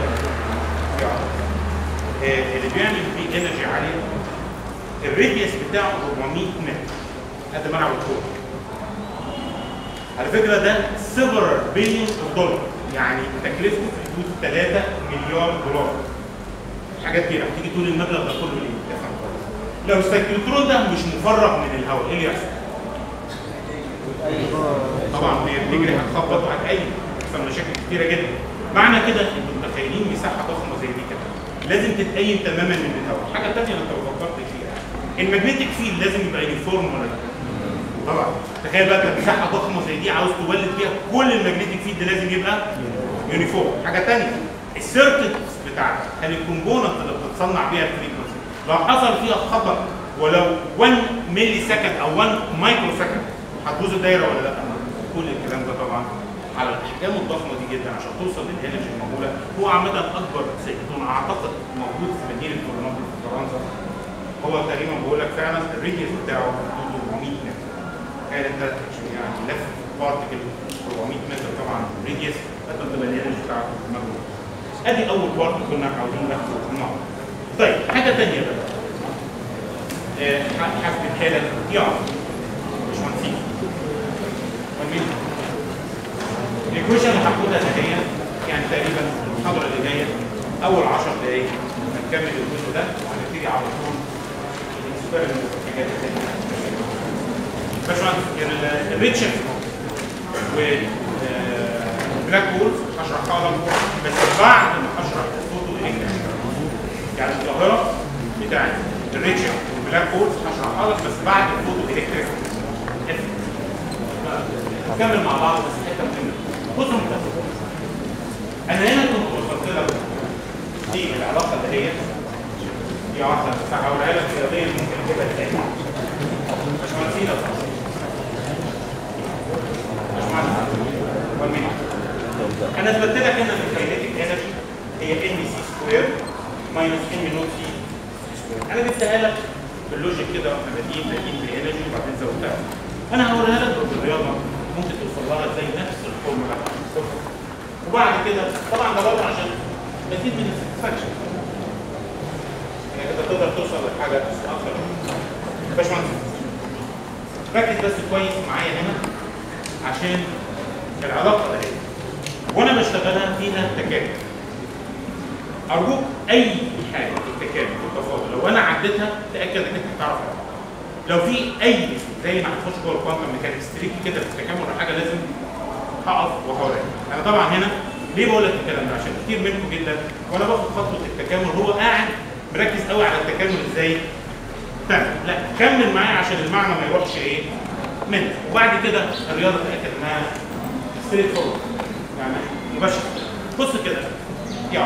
آه اللي بيعمل فيه انرجي عاليه الريديوس بتاعه 400 متر قد ملعب الكوره على فكره ده سيفرال بليون دولار يعني تكلفته في حدود 3 مليار دولار حاجات كبيره تيجي تقول المبلغ ده كله ليه؟ تفهم كويس لو السيكلوترون ده مش مفرغ من الهواء ايه اللي يحصل؟ طبعا هي بتجري هتخبط وهتأيد تحصل مشاكل كتيره جدا معنى كده انتوا متخيلين مساحه ضخمه زي دي كده لازم تتأيد تماما من الهواء حاجه ثانيه انت لو فكرت فيها الماجنتيك فيلد لازم يبقى يونيفورم ولا لا؟ طبعا تخيل بقى انت مساحه ضخمه زي دي عاوز تولد فيها كل الماجنتيك فيلد لازم يبقى يونيفورم حاجه ثانيه السيركت بتاعتك هل الكومبوننت اللي بتتصنع بيها الفريكونسي لو حصل فيها خطا ولو 1 ملي سكند او 1 مايكرو سكند هتبوظ الدايره ولا لا؟ كل الكلام ده طبعا على الاحجام الضخمه دي جدا عشان توصل للانرجي المهوله هو عامه اكبر سيكتون اعتقد موجود في مدينه كورنوبل في فرنسا هو تقريبا بقول لك فعلا الريديوس بتاعه حدود 400 متر كانت ده يعني لف بارتكل 400 متر طبعا ريديوس تقدر تبقى الانرجي بتاعته مجهول ادي اول بارت كنا عاوزين ناخده النهارده طيب حاجه ثانيه بقى آه، هثبتها لك يا مش مهندسين فاهمين؟ الايكويشن اللي هاخدها اللي هي يعني تقريبا المحاضره اللي جايه اول 10 دقائق هنكمل الجزء ده وهنبتدي على طول الاكسبيرمنت والحاجات الثانيه باشمهندس ال- الريتشر والبلاك هولز هشرحها لك بس بعد ما اشرح الفوتو الكتريك يعني الظاهره بتاعت الريتشر والبلاك هولز هشرحها لك بس بعد الفوتو الكتريك نكمل مع بعض بس حته مهمه بصوا متفق. انا هنا كنت وصلت لك دي العلاقه اللي هي دي واحده بس هقولها لك رياضيا ممكن اجيبها تاني باشمهندسين يا أستاذ. باشمهندس والمين انا اثبتت لك ان الكاينيتيك انرجي هي ان سي سكوير ماينس ان نوت سي سكوير انا جبتها لك باللوجيك كده واحنا بادئين بادئين بالانرجي وبعدين زودتها انا هوريها لك بالرياضه ممكن توصل لها زي نفس الفورمولا وبعد كده طبعا ده برضه عشان مزيد من الساتسفاكشن انك انت تقدر توصل لحاجه اكتر باشمهندس ركز بس كويس معايا هنا عشان العلاقه ده هي وانا بشتغلها فيها تكامل ارجوك اي حاجه في التكامل والتفاضل لو انا عديتها تاكد انك انت هتعرف لو في اي زي ما هتخش جوه الكوانتم ميكانكس تريك كده في التكامل ولا حاجه لازم هقف وهوريك انا طبعا هنا ليه بقول لك الكلام ده عشان كتير منكم جدا وانا باخد خطوه التكامل هو قاعد مركز قوي على التكامل ازاي تمام لا كمل معايا عشان المعنى ما يروحش ايه منك وبعد كده الرياضه تاكد انها ستريت فورورد يعني مباشر بص كده يلا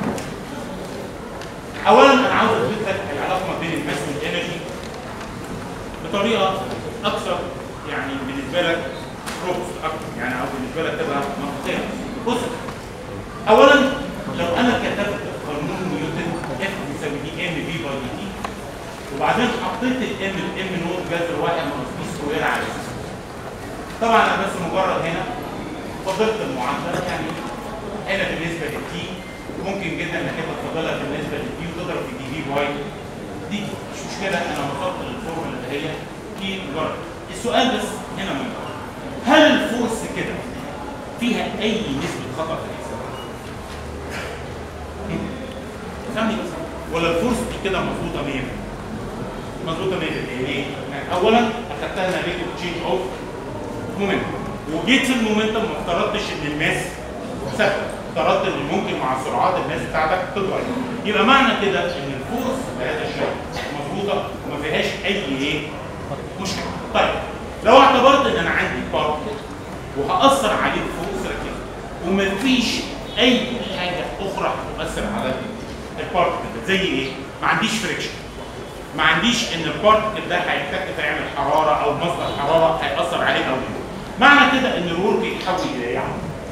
اولا انا عاوز اثبت لك العلاقه ما بين الماس والانرجي بطريقه اكثر يعني بالنسبه لك روبست اكتر يعني او بالنسبه لك تبقى منطقيه بص اولا لو انا كتبت قانون نيوتن اف بيساوي دي ام في باي دي تي وبعدين حطيت الام الام نوت جذر واحد ناقص بي سكوير على اس طبعا انا بس مجرد هنا فضلت المعادله يعني هنا بالنسبه للتي ممكن جدا انك انت تفضلها بالنسبه للتي وتضرب في دي في باي دي مش مشكله انا وصلت للفورمولا اللي هي تي مجرد السؤال بس هنا مهم هل الفورس كده فيها اي نسبه خطا في الحساب؟ ثانية بس ولا الفورس دي كده مظبوطه 100 مظبوطه 100 ليه؟ يعني اولا اخدتها نتيجه تشينج اوف مومنتم وجيت في المومنتم ما افترضتش ان الماس ثابته افترضت ان ممكن مع السرعات الماس بتاعتك تتغير يبقى معنى كده ان الفورس بهذا الشكل مظبوطه وما فيهاش اي ايه مشكله طيب لو اعتبرت ان انا عندي بارتكل وهاثر عليه بفورس ركز ومفيش اي حاجه اخرى هتؤثر على البارتكل ده زي ايه؟ ما عنديش فريكشن ما عنديش ان البارتكل ده هيحتاج فيعمل حراره او مصدر حراره هياثر عليه او معنى كده ان الورك يتحول الى ايه؟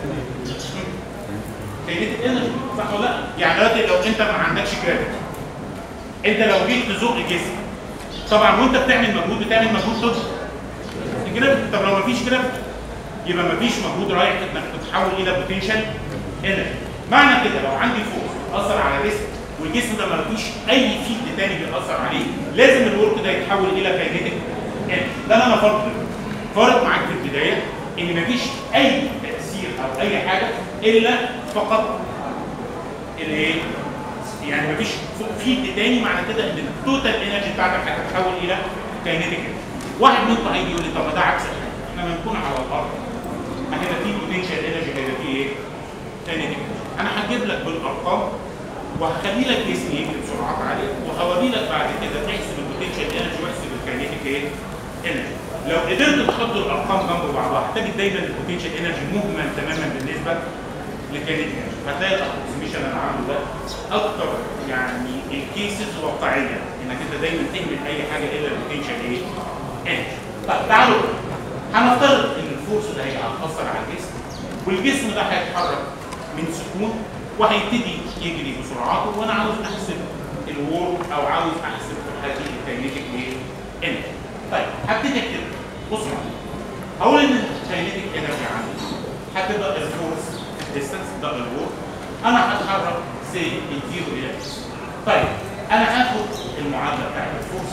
كينيتيك انرجي صح ولا لا؟ يعني دلوقتي لو انت ما عندكش جرافيتي انت لو جيت تزق جسم طبعا وانت بتعمل مجهود بتعمل مجهود ضد الجرافيتي طب لو ما فيش جرافيتي يبقى ما فيش مجهود رايح انك تتحول الى بوتنشال انرجي معنى كده لو عندي فورس اثر على جسم والجسم ده ما فيش اي فيلد تاني بيأثر عليه لازم الورك ده يتحول الى كاينيتيك انرجي ده اللي انا فرض فرض معاك في البدايه ان مفيش اي تاثير او اي حاجه الا فقط الايه؟ يعني مفيش فيلد تاني معنى كده ان التوتال انرجي بتاعتك هتتحول الى كاينيتيك انرجي واحد منكم هيجي يقول لي طب ما ده عكس الحاجه احنا لما نكون على الارض هيبقى في بوتنشال انرجي هيبقى في ايه؟ كاينيتيك انا هجيب لك بالارقام وهخلي لك جسم يجري بسرعات عاليه وهوري لك بعد كده تحسب البوتنشال انرجي واحسب الكاينيتيك ايه؟ انرجي لو قدرت تحط الارقام جنب بعضها هتجد دايما البوتنشال انرجي مهمل تماما بالنسبه للكاينيتيك انرجي هتلاقي الابروكسيميشن اللي انا عامله ده اكتر يعني الكيسز واقعيه انك انت دايما تهمل اي حاجه الا البوتنشال ايه؟ انرجي طب تعالوا هنفترض ان الفورس ده هيأثر على الجسم والجسم ده هيتحرك من سكون وهيبتدي يجري بسرعاته وانا عاوز احسب الورك او عاوز احسب في الحاله دي الكاينيتيك ايه؟ انرجي طيب هبتدي اكتب بصوا معايا هقول ان الكاينيتيك انرجي عندي هتبقى الفورس ديستانس ده الورك انا هتحرك سي من 0 الى اكس طيب انا هاخد المعادله بتاعت الفورس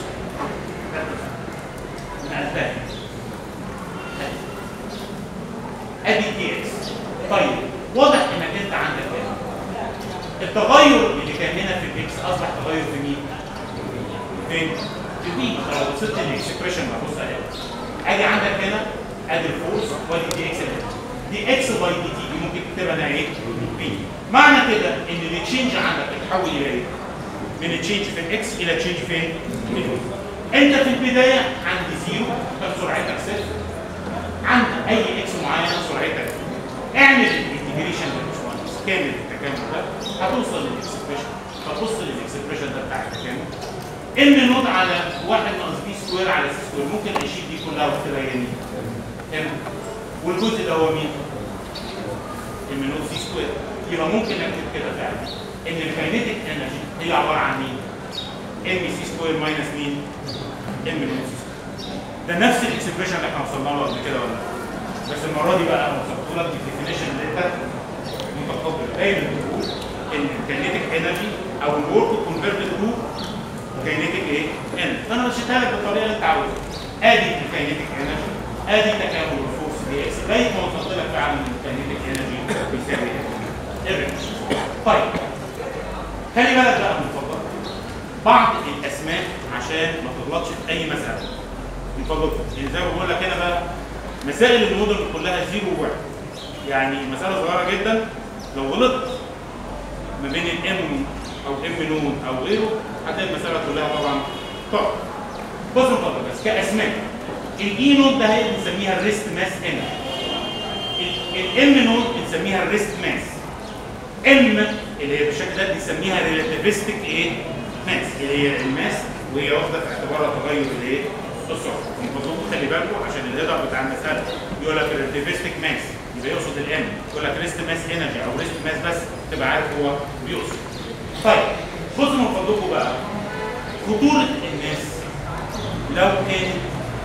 نقلتها ادي دي اكس طيب واضح انك انت عندك هنا التغير اللي كان هنا في الاكس اصبح تغير في مين؟ فين؟ في بي لو وصلت للاكسبريشن ببص اهي ادي عندك هنا ادي الفورس وادي دي اكس هنا دي اكس باي دي تي دي ممكن تكتبها هنا ايه؟ بي معنى كده ان التشينج عندك اتحول الى ايه؟ من التشينج في الاكس الى تشينج فين؟ في الواي. انت في البدايه عند زيرو كان سرعتك صفر عند اي اكس معينه سرعتك اعمل الانتجريشن للباشمهندس كامل التكامل ده هتوصل للاكسبريشن فتبص للاكسبريشن ده بتاع التكامل ان نوت على 1 ناقص بي سكوير على سي سكوير ممكن اشيل دي كلها واكتبها يمين هنا والجزء ده هو مين؟ ام نوت سي سكوير يبقى ممكن اكتب كده فعلا ان الكاينيتيك انرجي هي عباره عن مين؟ ام سي سكوير ماينس مين؟ ام نوت سي سكوير ده نفس الاكسبريشن اللي احنا وصلنا له قبل كده ولا لا؟ بس المره دي بقى انا وصلت لك الديفينيشن اللي انت متقبل دايما بتقول ان الكاينيتيك انرجي او الورك كونفرتد تو كاينيتيك ايه؟ انرجي فانا مشيتها لك بالطريقه اللي انت عاوزها ادي الكاينيتيك انرجي ادي تكامل الفورس دي اكس لغايه ما وصلت لك فعلا ان الكاينيتيك انرجي بيساوي ايه؟ طيب خلي بالك بقى من فضلك بعض الاسماء عشان ما تغلطش في اي مساله من فضلك يعني زي ما بقول لك هنا بقى مسائل الموديل كلها زيرو وواحد يعني مساله صغيره جدا لو غلطت ما بين الام او ام نون او غيره هتلاقي المساله كلها طبعا طب بص من فضلك بس كاسماء الاي نود ده هي بنسميها الريست ماس ان الام نود بنسميها الريست ماس ام اللي هي بالشكل ده بنسميها ريلاتيفستيك ايه ماس اللي هي الماس وهي واخده في اعتبارها تغير الايه السرعه المفروض خلي بالكم عشان الهدر بتاع المساله يقول لك ريلاتيفستيك ماس يبقى يقصد الام يقول لك ريست ماس انرجي او ريست ماس بس تبقى عارف هو بيقصد طيب خدوا من فضلكم بقى خطوره الناس لو كانت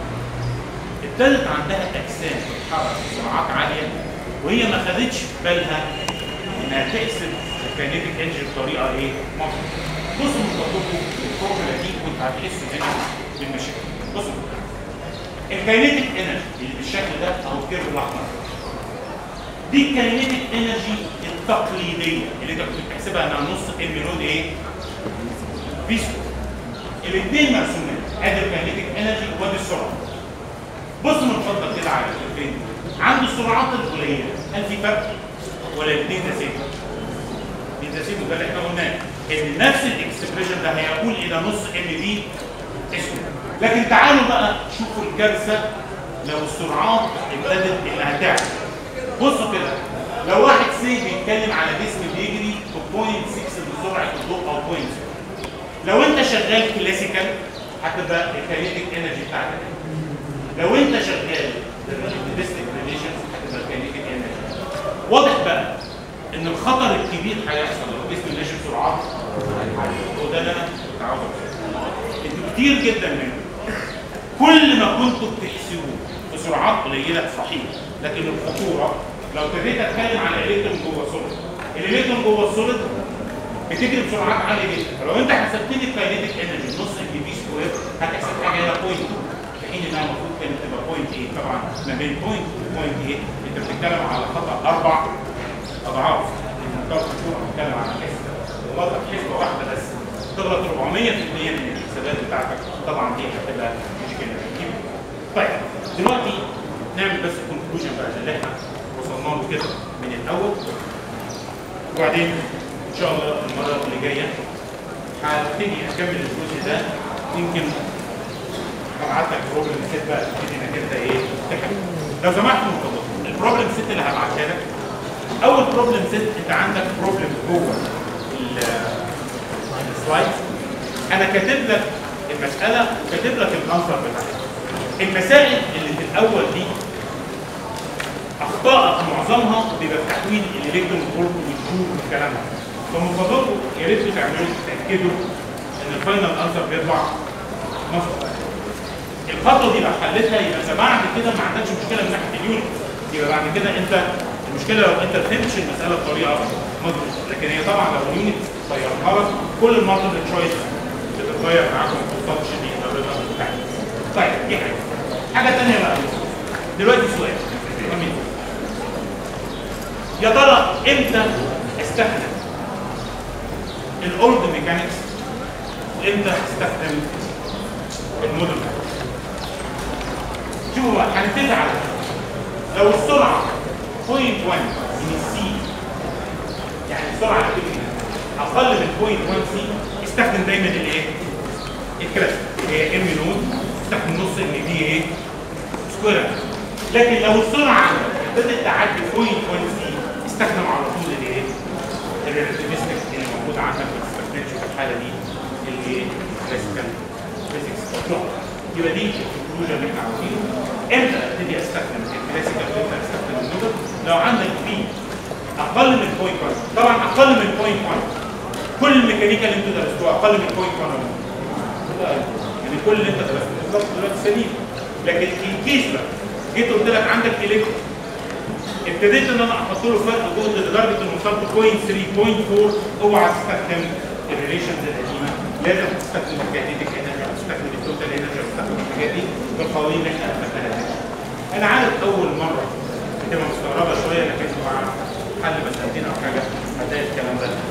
ابتدت عندها اجسام بتتحرك بسرعات عاليه وهي ما خدتش بالها انها تحسب الكاينيتيك انرجي بطريقه ايه؟ مظبوطه. بصوا من فضلكم الفورمولا دي كنت هتحسوا هنا بالمشاكل. بصوا الكاينيتيك انرجي اللي بالشكل ده اهو الكيرف الاحمر دي الكاينيتيك انرجي التقليديه اللي انت كنت بتحسبها انها نص ام نود ايه؟ في سكوير. الاثنين مرسومين ادي الكاينيتيك انرجي وادي السرعه. بص من فضلك كده على الفين عند السرعات القليله هل في فرق ولا الاثنين تساوي؟ الاثنين تساوي ده اللي احنا قلناه ان نفس الاكسبريشن ده هيقول الى نص ام بي اسود لكن تعالوا بقى شوفوا الكارثه لو السرعات ابتدت اللي هتعلى بصوا كده لو واحد سي بيتكلم على جسم بيجري ب 0.6 بسرعه الضوء او 0.6 لو انت شغال كلاسيكال هتبقى الكاينيتيك انرجي بتاعتك لو انت شغال بالريلاتيفستيك ريليشنز هتبقى الكاينيتيك انرجي واضح بقى ان الخطر الكبير هيحصل لو جسم ماشي بسرعات هو ده اللي انا كنت عاوز أقوله. انتوا كتير جدا منكم كل ما كنتوا بتحسبوا بسرعات قليله صحيح لكن الخطوره لو ابتديت اتكلم على الكترون جوه السوليد الالكترون جوه السوليد بتجري بسرعات عاليه جدا فلو انت حسبت لي الكاينيتيك انرجي نص ام بي سكوير هتحسب حاجه هنا بوينت في حين انها المفروض كانت تبقى بوينت 8 طبعا ما بين بوينت وبوينت 8 انت بتتكلم على خطا اربع اضعاف انت بتتكلم على حسبه غلط حسبه واحده بس تغلط 400% من الحسابات بتاعتك طبعا دي هتبقى مشكله كبيره. طيب دلوقتي نعمل بس الكونكلوجن بقى اللي احنا وصلنا له كده من الاول وبعدين ان شاء الله المره اللي جايه هبتدي اكمل الجزء ده يمكن هبعت لك بروبلم سيت بقى تبتدي انك انت ايه تحل لو سمحت من فضلك البروبلم سيت اللي هبعتها لك اول بروبلم سيت انت عندك بروبلم جوه ال- السلايد انا كاتب لك المساله وكاتب لك الانسر بتاعها المسائل اللي في الاول دي اخطاء معظمها بيبقى في تحويل الالكترون فولت والجول والكلام ده فمن فضلكم يا ريت تعملوا تتاكدوا ان الفاينل انسر بيطلع مظبوط الخطوه دي لو حلتها يبقى انت بعد كده ما عندكش مشكله من ناحيه اليونت يبقى بعد كده انت المشكله لو انت فهمتش المساله بطريقه مظبوطه لكن هي طبعا لو اليونت طيرها لك كل المالتيبل تشويس بتتغير معاكم ما توصلش للرضا بتاعتك طيب دي حاجه حاجه ثانيه بقى دلوقتي سؤال جميل. يا ترى امتى استخدم الاولد ميكانكس وامتى استخدم الموديل شوفوا بقى هنبتدي على لو السرعه 0.1 من السي يعني السرعه اللي بتجري اقل من 0.1 سي استخدم دايما الايه؟ الكلاسيك هي ام نود استخدم نص ان دي ايه؟ سكوير لكن لو السرعه ابتدت تعدي 0.1 سي استخدم على طول الايه؟ الريلاتيفستيك اللي موجود عندك ما تستخدمش في الحاله دي الايه؟ كلاسيكال فيزيكس يبقى دي الكونكلوجن اللي احنا عاوزينه امتى ابتدي استخدم الكلاسيكال امتى استخدم النودل لو عندك في اقل من 0.1 طبعا اقل من 0.1 كل الميكانيكا اللي انتوا درستوها اقل من 0.1 ولا لا؟ يعني كل اللي انت درسته بالظبط دلوقتي سليم لكن ان كيس بقى جيت قلت لك عندك الكترون ابتديت ان انا احط له فرق جهد لدرجه انه وصلت 0.3 0.4 اوعى تستخدم الريليشنز القديمه لازم تستخدم الكاتيتيك انرجي او تستخدم التوتال انرجي او تستخدم الحاجات دي في القوانين اللي احنا اتفقنا انا عارف اول مره بتبقى مستغربه شويه لكن مع حل مسالتين او حاجه هتلاقي الكلام ده